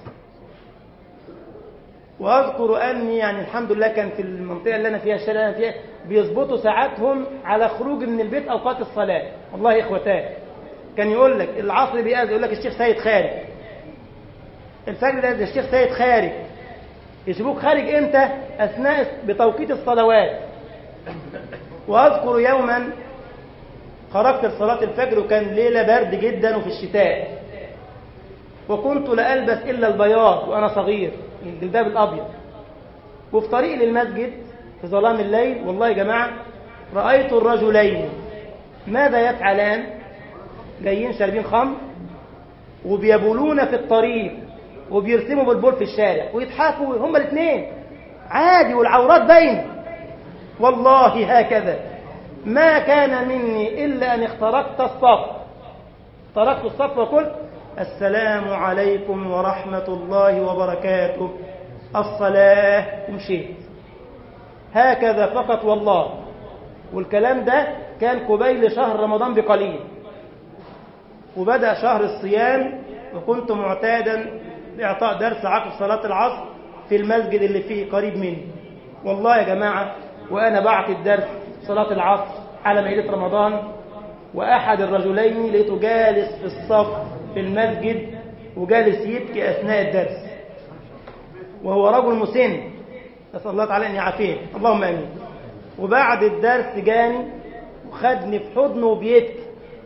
وأذكر أني يعني الحمد لله كان في المنطقة اللي أنا فيها الشارع اللي أنا فيها بيظبطوا ساعاتهم على خروج من البيت أوقات الصلاة والله إخوتان كان يقول لك العصر بيأذن يقول لك الشيخ سيد خارج الفجر ده الشيخ سيد خارج يسيبوك خارج امتى اثناء بتوقيت الصلوات واذكر يوما خرجت لصلاه الفجر وكان ليله برد جدا وفي الشتاء وكنت لا البس الا البياض وانا صغير الجلباب الابيض وفي طريق للمسجد في ظلام الليل والله يا جماعه رايت الرجلين ماذا يفعلان جايين شاربين خمر وبيبولون في الطريق وبيرسموا بالبول في الشارع ويضحكوا هما الاثنين عادي والعورات باينه والله هكذا ما كان مني إلا أن اخترقت الصف اخترقت الصف وقلت السلام عليكم ورحمة الله وبركاته الصلاة ومشيت هكذا فقط والله والكلام ده كان قبيل شهر رمضان بقليل وبدأ شهر الصيام وكنت معتادا بإعطاء درس عقب صلاة العصر في المسجد اللي فيه قريب مني والله يا جماعة وأنا بعطي الدرس صلاة العصر على مائدة رمضان وأحد الرجلين لقيته جالس في الصف في المسجد وجالس يبكي أثناء الدرس وهو رجل مسن نسأل الله تعالى أن يعافيه اللهم آمين وبعد الدرس جاني وخدني في حضنه وبيبكي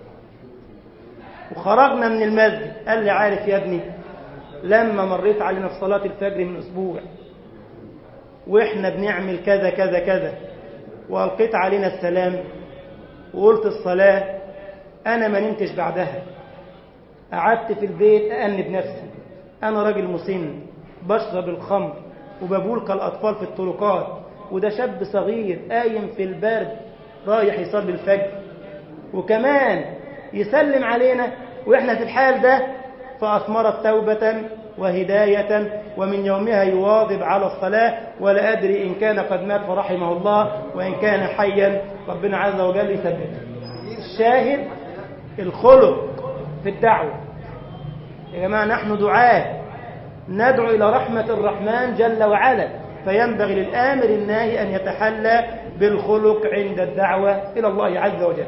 وخرجنا من المسجد قال لي عارف يا ابني لما مريت علينا في صلاة الفجر من أسبوع وإحنا بنعمل كذا كذا كذا وألقيت علينا السلام وقلت الصلاة أنا ما نمتش بعدها قعدت في البيت أأنب نفسي أنا راجل مسن بشرب الخمر وببول كالأطفال في الطرقات وده شاب صغير قايم في البرد رايح يصلي الفجر وكمان يسلم علينا وإحنا في الحال ده فأثمرت توبة وهداية ومن يومها يواظب على الصلاة ولا أدري إن كان قد مات فرحمه الله وإن كان حيا ربنا عز وجل يثبته الشاهد الخلق في الدعوة يا جماعة نحن دعاة ندعو إلى رحمة الرحمن جل وعلا فينبغي للآمر الناهي أن يتحلى بالخلق عند الدعوة إلى الله عز وجل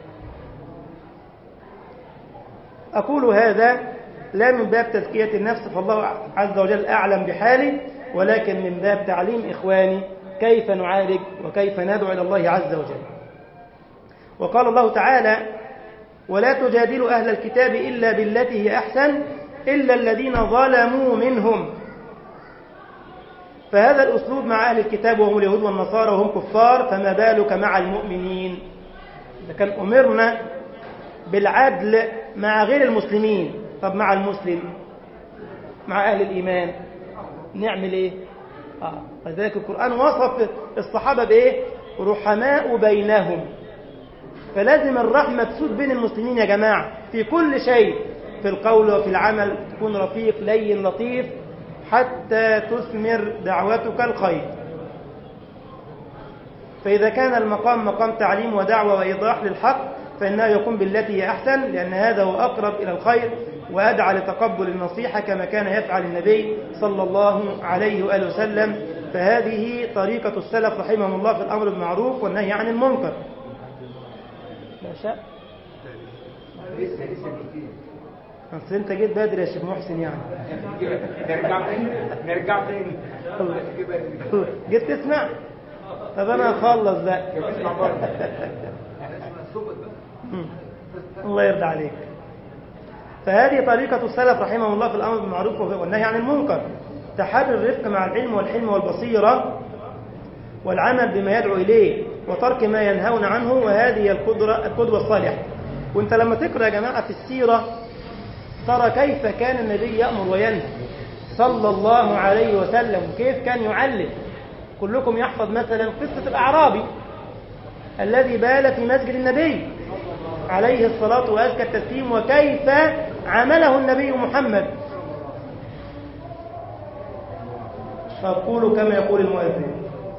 أقول هذا لا من باب تزكية النفس فالله عز وجل أعلم بحالي ولكن من باب تعليم إخواني كيف نعالج وكيف ندعو إلى الله عز وجل وقال الله تعالى ولا تجادلوا أهل الكتاب إلا بالتي هي أحسن إلا الذين ظلموا منهم فهذا الأسلوب مع أهل الكتاب وهم اليهود والنصارى وهم كفار فما بالك مع المؤمنين إذا كان أمرنا بالعدل مع غير المسلمين طب مع المسلم مع أهل الإيمان نعمل إيه آه. فذلك القرآن وصف الصحابة بإيه رحماء بينهم فلازم الرحمة تسود بين المسلمين يا جماعة في كل شيء في القول وفي العمل تكون رفيق لين لطيف حتى تثمر دعوتك الخير فإذا كان المقام مقام تعليم ودعوة وإيضاح للحق فإنه يقوم بالتي هي أحسن لأن هذا هو أقرب إلى الخير وأدعى لتقبل النصيحة كما كان يفعل النبي صلى الله عليه وآله وسلم فهذه طريقة السلف رحمهم الله في الأمر بالمعروف والنهي عن المنكر لا شاء لسه لسه دقيقتين أصل أنت جيت بدري يا شيخ محسن يعني نرجع تاني نرجع تاني جيت تسمع طب أنا هخلص بقى اسمع برضه الله يرضى عليك فهذه طريقة السلف رحمه الله في الأمر بالمعروف والنهي عن المنكر تحري الرفق مع العلم والحلم والبصيرة والعمل بما يدعو إليه وترك ما ينهون عنه وهذه هي القدرة القدوة الصالحة وانت لما تقرأ يا جماعة في السيرة ترى كيف كان النبي يأمر وينهى صلى الله عليه وسلم كيف كان يعلم كلكم يحفظ مثلا قصة الأعرابي الذي بال في مسجد النبي عليه الصلاة وأزكى التسليم وكيف عمله النبي محمد فقولوا كما يقول المؤذن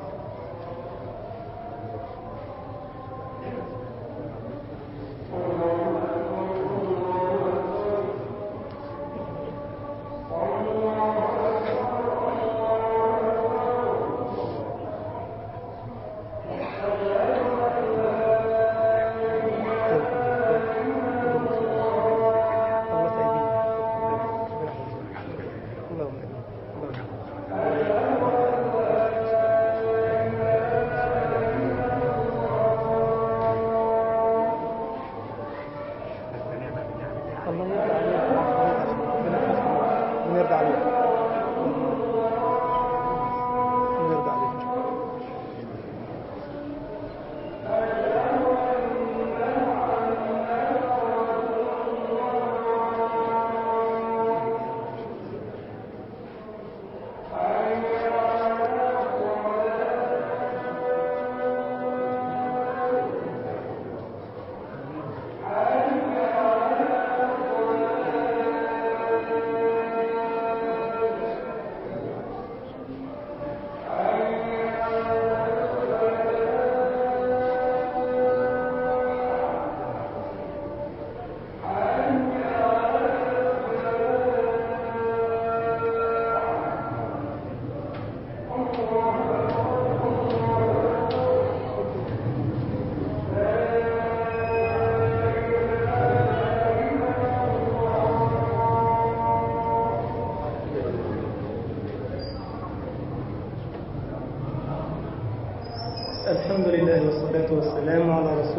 الله سيدنا اللهم آمين. اللهم آمين.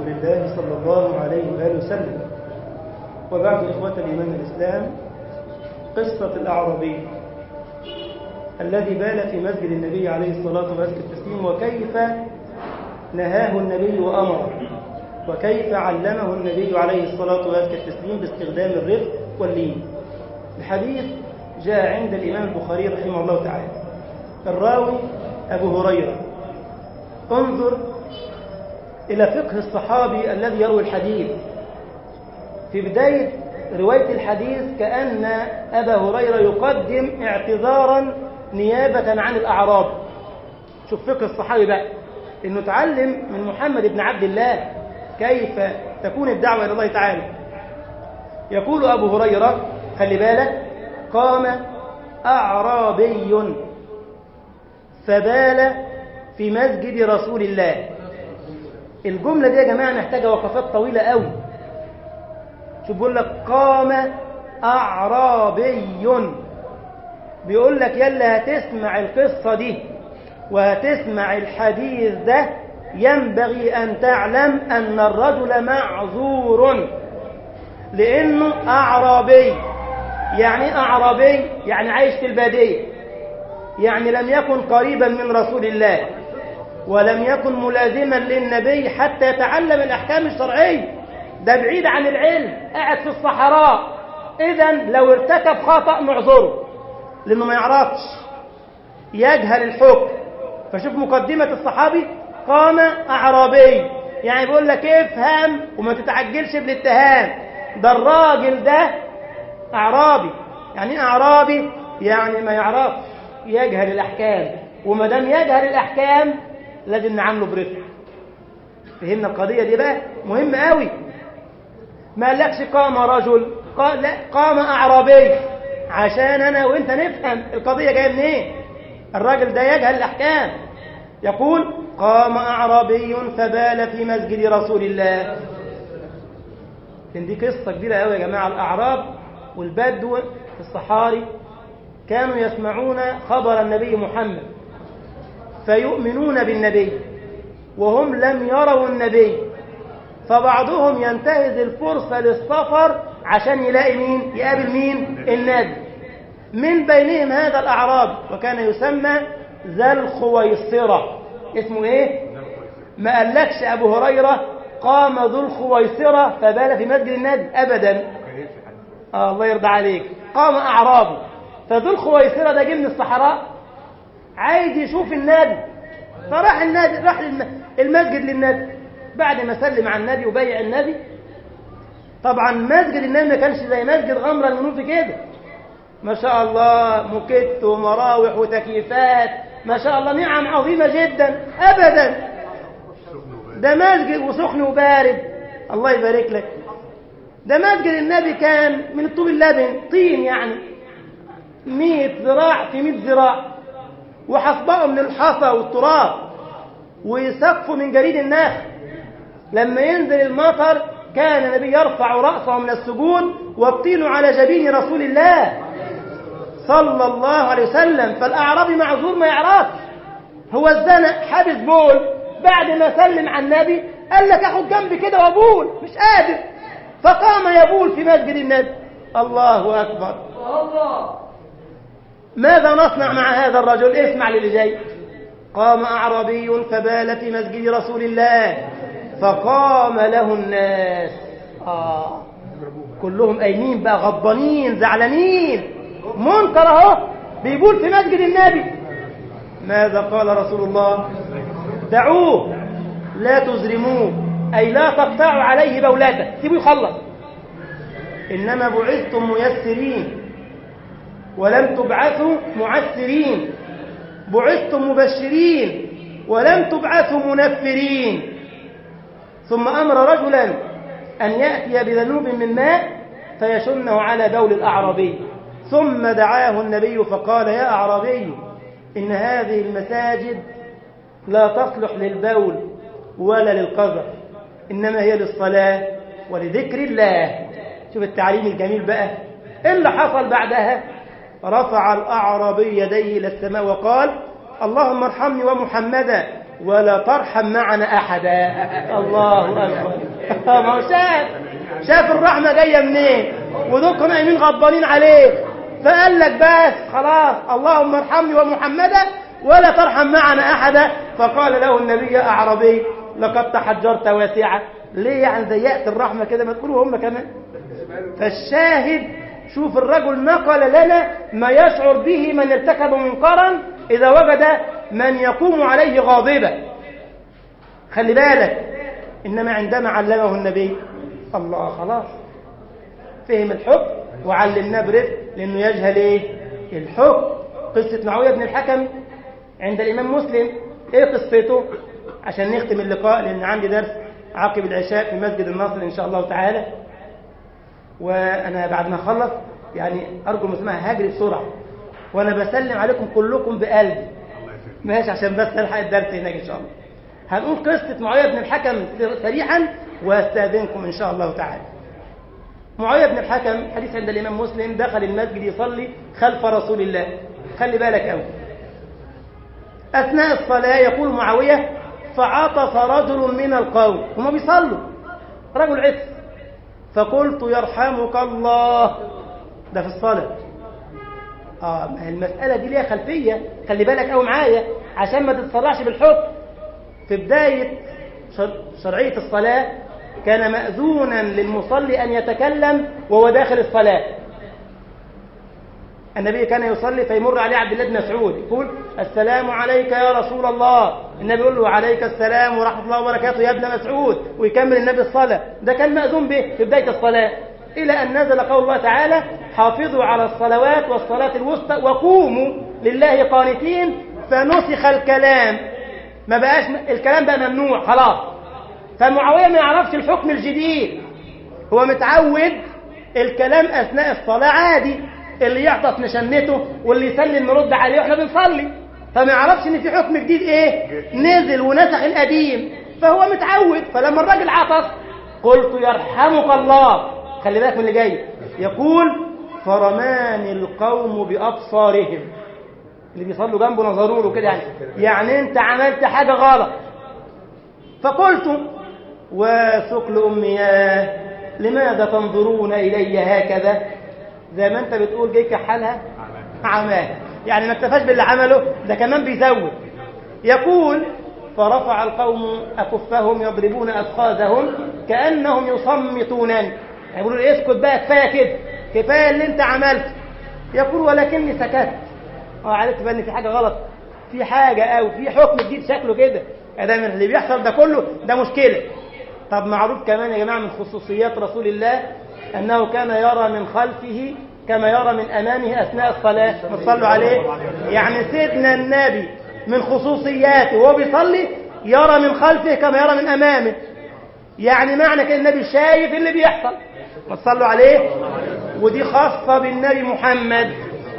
الله صلى الله عليه وآله وسلم وبعد إخوة الإيمان الإسلام قصة الأعرابي الذي بال في مسجد النبي عليه الصلاة والسلام وكيف نهاه النبي وأمره وكيف علمه النبي عليه الصلاة والسلام باستخدام الرفق واللين الحديث جاء عند الإمام البخاري رحمه الله تعالى الراوي أبو هريرة انظر إلى فقه الصحابي الذي يروي الحديث في بداية رواية الحديث كأن أبا هريرة يقدم اعتذارا نيابة عن الأعراب شوف فقه الصحابي بقى إنه تعلم من محمد بن عبد الله كيف تكون الدعوة إلى الله تعالى يقول أبو هريرة خلي بالك قام أعرابي فبال في مسجد رسول الله الجملة دي يا جماعة محتاجة وقفات طويلة قوي شوف بيقول لك قام أعرابي بيقول لك يلا هتسمع القصة دي وهتسمع الحديث ده ينبغي أن تعلم أن الرجل معذور لأنه أعرابي يعني أعرابي يعني عايش في البادية يعني لم يكن قريبا من رسول الله ولم يكن ملازما للنبي حتى يتعلم الأحكام الشرعية ده بعيد عن العلم قاعد في الصحراء إذا لو ارتكب خطأ نعذره لأنه ما يعرفش يجهل الحكم فشوف مقدمة الصحابي قام أعرابي يعني بيقول لك افهم وما تتعجلش بالاتهام ده الراجل ده أعرابي يعني أعرابي يعني ما يعرفش يجهل الأحكام وما دام يجهل الأحكام لازم نعامله برفق فهمنا القضية دي بقى مهم قوي ما قالكش قام رجل قال لا قام أعرابي عشان أنا وإنت نفهم القضية جاية منين إيه؟ الراجل ده يجهل الأحكام يقول قام أعرابي فبال في مسجد رسول الله لأن دي قصة كبيرة قوي يا جماعة الأعراب والبدو في الصحاري كانوا يسمعون خبر النبي محمد فيؤمنون بالنبي وهم لم يروا النبي فبعضهم ينتهز الفرصة للسفر عشان يلاقي مين يقابل مين النبي من بينهم هذا الأعراب وكان يسمى ذا الخويصرة اسمه ايه ما قالكش أبو هريرة قام ذو الخويصرة فبال في مسجد النبي أبدا آه الله يرضى عليك قام أعرابي فذو الخويصرة ده جه من الصحراء عايز يشوف النبي فراح النبي راح المسجد للنبي بعد ما سلم على النبي وبيع النبي طبعا مسجد النبي ما كانش زي مسجد غمرة المنوف كده ما شاء الله موكيت ومراوح وتكييفات ما شاء الله نعم عظيمة جدا أبدا ده مسجد وسخن وبارد الله يبارك لك ده مسجد النبي كان من الطوب اللبن طين يعني مئة ذراع في مئة ذراع وحصبقه من الحصى والتراب وسقفه من جريد النخل لما ينزل المطر كان النبي يرفع رأسه من السجود والطين على جبين رسول الله صلى الله عليه وسلم فالأعرابي معذور ما يعرفش هو الزنق حابس بول بعد ما سلم على النبي قال لك اخد جنبي كده وابول مش قادر فقام يبول في مسجد النبي الله أكبر الله ماذا نصنع مع هذا الرجل اسمع للي جاي قام أعرابي فبال في مسجد رسول الله فقام له الناس آه كلهم قايمين بقى غضبانين زعلانين منكر اهو بيقول في مسجد النبي ماذا قال رسول الله دعوه لا تزرموه أي لا تقطعوا عليه بولته سيبوه يخلص إنما بعثتم ميسرين ولم تبعثوا معسرين بعثتم مبشرين ولم تبعثوا منفرين ثم أمر رجلا أن يأتي بذنوب من ماء فيشنه على بول الأعرابي ثم دعاه النبي فقال يا أعرابي إن هذه المساجد لا تصلح للبول ولا للقذر إنما هي للصلاة ولذكر الله شوف التعليم الجميل بقى إيه اللي حصل بعدها رفع الأعرابي يديه إلى السماء وقال اللهم ارحمني ومحمدا ولا ترحم معنا أحدا الله أكبر ما هو شاف شاف الرحمة جاية منين ودول كانوا قايمين غضبانين عليه فقال لك بس خلاص اللهم ارحمني ومحمدا ولا ترحم معنا أحدا فقال له النبي يا أعربي لقد تحجرت واسعة ليه يعني ضيقت الرحمة كده ما تقولوا هم كمان فالشاهد شوف الرجل نقل لنا ما يشعر به من ارتكب منكرا إذا وجد من يقوم عليه غاضبا خلي بالك إنما عندما علمه النبي الله خلاص فهم الحكم وعلمناه برفق لأنه يجهل إيه الحكم قصة معاوية بن الحكم عند الإمام مسلم إيه قصته عشان نختم اللقاء لأن عندي درس عقب العشاء في مسجد النصر إن شاء الله تعالى وأنا بعد ما أخلص يعني أرجو المسلمين هاجري بسرعة وأنا بسلم عليكم كلكم بقلبي ماشي عشان بس نلحق الدرس هناك إن شاء الله هنقول قصة معاوية بن الحكم سريعا واستاذنكم إن شاء الله تعالى معاوية بن الحكم حديث عند الإمام مسلم دخل المسجد يصلي خلف رسول الله خلي بالك أوي أثناء الصلاة يقول معاوية فعطف رجل من القوم هما بيصلوا رجل عطف فقلت يرحمك الله ده في الصلاة آه ما هي المسألة دي ليها خلفية خلي بالك أو معايا عشان ما تتسرعش بالحكم في بداية شرعية الصلاة كان مأذونا للمصلي أن يتكلم وهو داخل الصلاة النبي كان يصلي فيمر عليه عبد الله بن مسعود يقول السلام عليك يا رسول الله النبي يقول له عليك السلام ورحمة الله وبركاته يا ابن مسعود ويكمل النبي الصلاة ده كان مأذون به في بداية الصلاة إلى أن نزل قول الله تعالى حافظوا على الصلوات والصلاة الوسطى وقوموا لله قانتين فنسخ الكلام ما بقاش الكلام بقى ممنوع خلاص فمعاوية ما يعرفش الحكم الجديد هو متعود الكلام أثناء الصلاة عادي اللي يعطف نشنته واللي يسلم نرد عليه واحنا بنصلي فما يعرفش ان في حكم جديد ايه نزل ونسخ القديم فهو متعود فلما الراجل عطس قلت يرحمك الله خلي بالك من اللي جاي يقول فرماني القوم بأبصارهم اللي بيصلوا جنبه نظروا له كده يعني يعني انت عملت حاجة غلط فقلت وثقل أمياه لماذا تنظرون إلي هكذا زي ما انت بتقول جاي كحالها عماه يعني ما اكتفاش باللي عمله ده كمان بيزود يقول فرفع القوم أكفهم يضربون أفخاذهم كأنهم يصمتونني يقولوا لي اسكت بقى كفاية كده كفاية اللي انت عملته يقول ولكني سكت اه عرفت بقى ان في حاجة غلط في حاجة او في حكم جديد شكله كده ده من اللي بيحصل ده كله ده مشكلة طب معروف كمان يا جماعة من خصوصيات رسول الله أنه كان يرى من خلفه كما يرى من أمامه أثناء الصلاة صلوا عليه يعني سيدنا النبي من خصوصياته وهو بيصلي يرى من خلفه كما يرى من أمامه يعني معنى كده النبي شايف اللي بيحصل ما تصلوا عليه ودي خاصة بالنبي محمد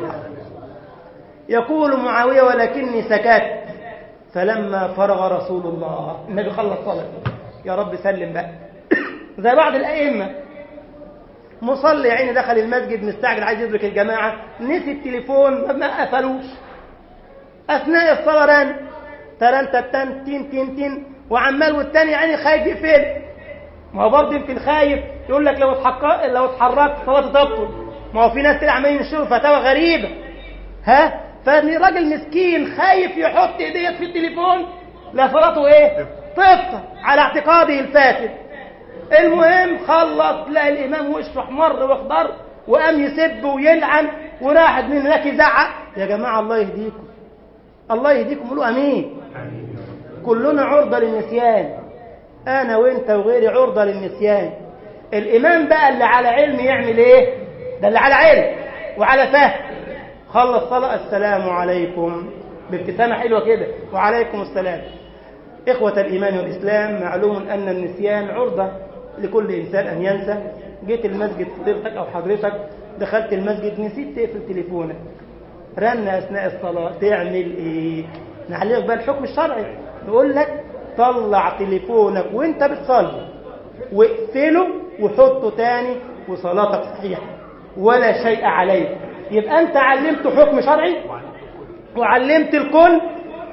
يقول معاوية ولكني سكت فلما فرغ رسول الله النبي خلص صلاة يا رب سلم بقى زي بعض الأئمة مصلي يا عيني دخل المسجد مستعجل عايز يدرك الجماعة نسي التليفون ما قفلوش أثناء الصلاة رن ترن تتن تين تين تين وعمال والتاني عيني خايف يقفل ما هو برضه يمكن خايف يقول لك لو اتحقق لو اتحركت صلاتي تبطل ما هو في ناس كده عمالين ينشروا فتاوى غريبة ها فالراجل مسكين خايف يحط ايديه في التليفون لا صلاته ايه تبطل على اعتقاده الفاسد المهم خلص لقى الامام وشه احمر واخضر وقام يسب ويلعن وراحت من هناك يزعق يا جماعه الله يهديكم الله يهديكم قولوا امين كلنا عرضه للنسيان انا وانت وغيري عرضه للنسيان الامام بقى اللي على علم يعمل ايه ده اللي على علم وعلى فهم خلص صلاه السلام عليكم بابتسامه حلوه كده وعليكم السلام إخوة الإيمان والإسلام معلوم أن النسيان عرضة لكل إنسان أن ينسى جيت المسجد فضيلتك أو حضرتك دخلت المسجد نسيت تقفل تليفونك رن أثناء الصلاة تعمل إيه نعلق بقى الحكم الشرعي نقول لك طلع تليفونك وانت بتصلي واقفله وحطه تاني وصلاتك صحيحة ولا شيء عليك يبقى انت علمت حكم شرعي وعلمت الكل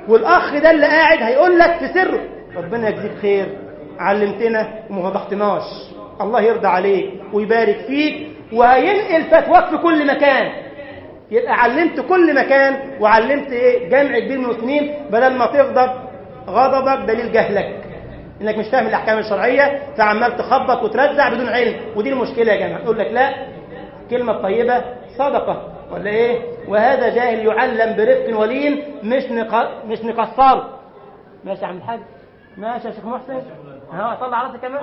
والاخ ده اللي قاعد هيقول لك في سره ربنا يجزيك خير علمتنا وما فضحتناش الله يرضى عليك ويبارك فيك وهينقل فتواك في كل مكان يبقى علمت كل مكان وعلمت ايه جمع كبير من المسلمين بدل ما تغضب غضبك دليل جهلك انك مش فاهم الاحكام الشرعيه فعمال تخبط وترزع بدون علم ودي المشكله يا جماعه يقول لك لا كلمه طيبه صدقه ولا ايه وهذا جاهل يعلم برفق ولين مش نق... مش نقصره ماشي يا عم الحاج ماشي يا شيخ محسن ها طلع راسك كمان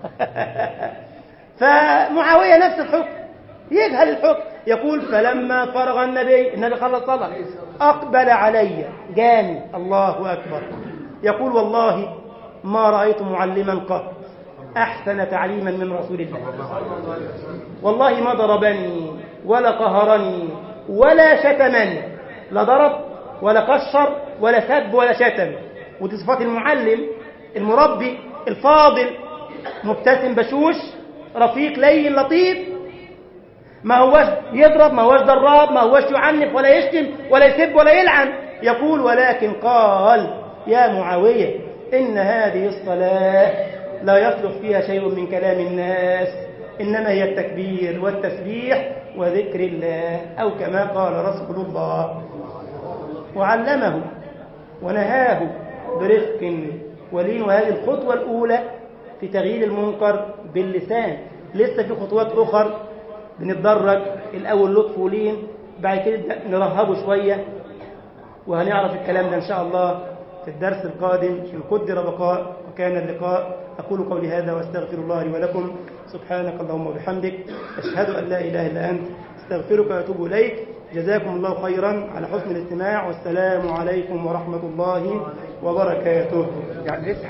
فمعاويه نفس الحكم يجهل الحكم يقول فلما فرغ النبي النبي خلص صلاه اقبل علي جاني الله اكبر يقول والله ما رايت معلما قط احسن تعليما من رسول الله والله ما ضربني ولا قهرني ولا شتمني لا ضرب ولا قشر ولا سب ولا شتم ودي صفات المعلم المربي الفاضل مبتسم بشوش رفيق لين لطيف ما هوش يضرب ما هوش ضراب ما هوش يعنف ولا يشتم ولا يسب ولا يلعن يقول ولكن قال يا معاوية إن هذه الصلاة لا يصلح فيها شيء من كلام الناس إنما هي التكبير والتسبيح وذكر الله أو كما قال رسول الله وعلمه ونهاه برفق ولين وهذه الخطوة الأولى في تغيير المنكر باللسان لسه في خطوات أخرى بنتدرج الأول لطف ولين بعد كده نرهبه شوية وهنعرف الكلام ده إن شاء الله في الدرس القادم إن قدر بقاء وكان اللقاء أقول قولي هذا وأستغفر الله لي ولكم سبحانك اللهم وبحمدك أشهد أن لا إله إلا أنت أستغفرك وأتوب إليك جزاكم الله خيرا على حسن الاستماع والسلام عليكم ورحمة الله وبركاته يعني لسه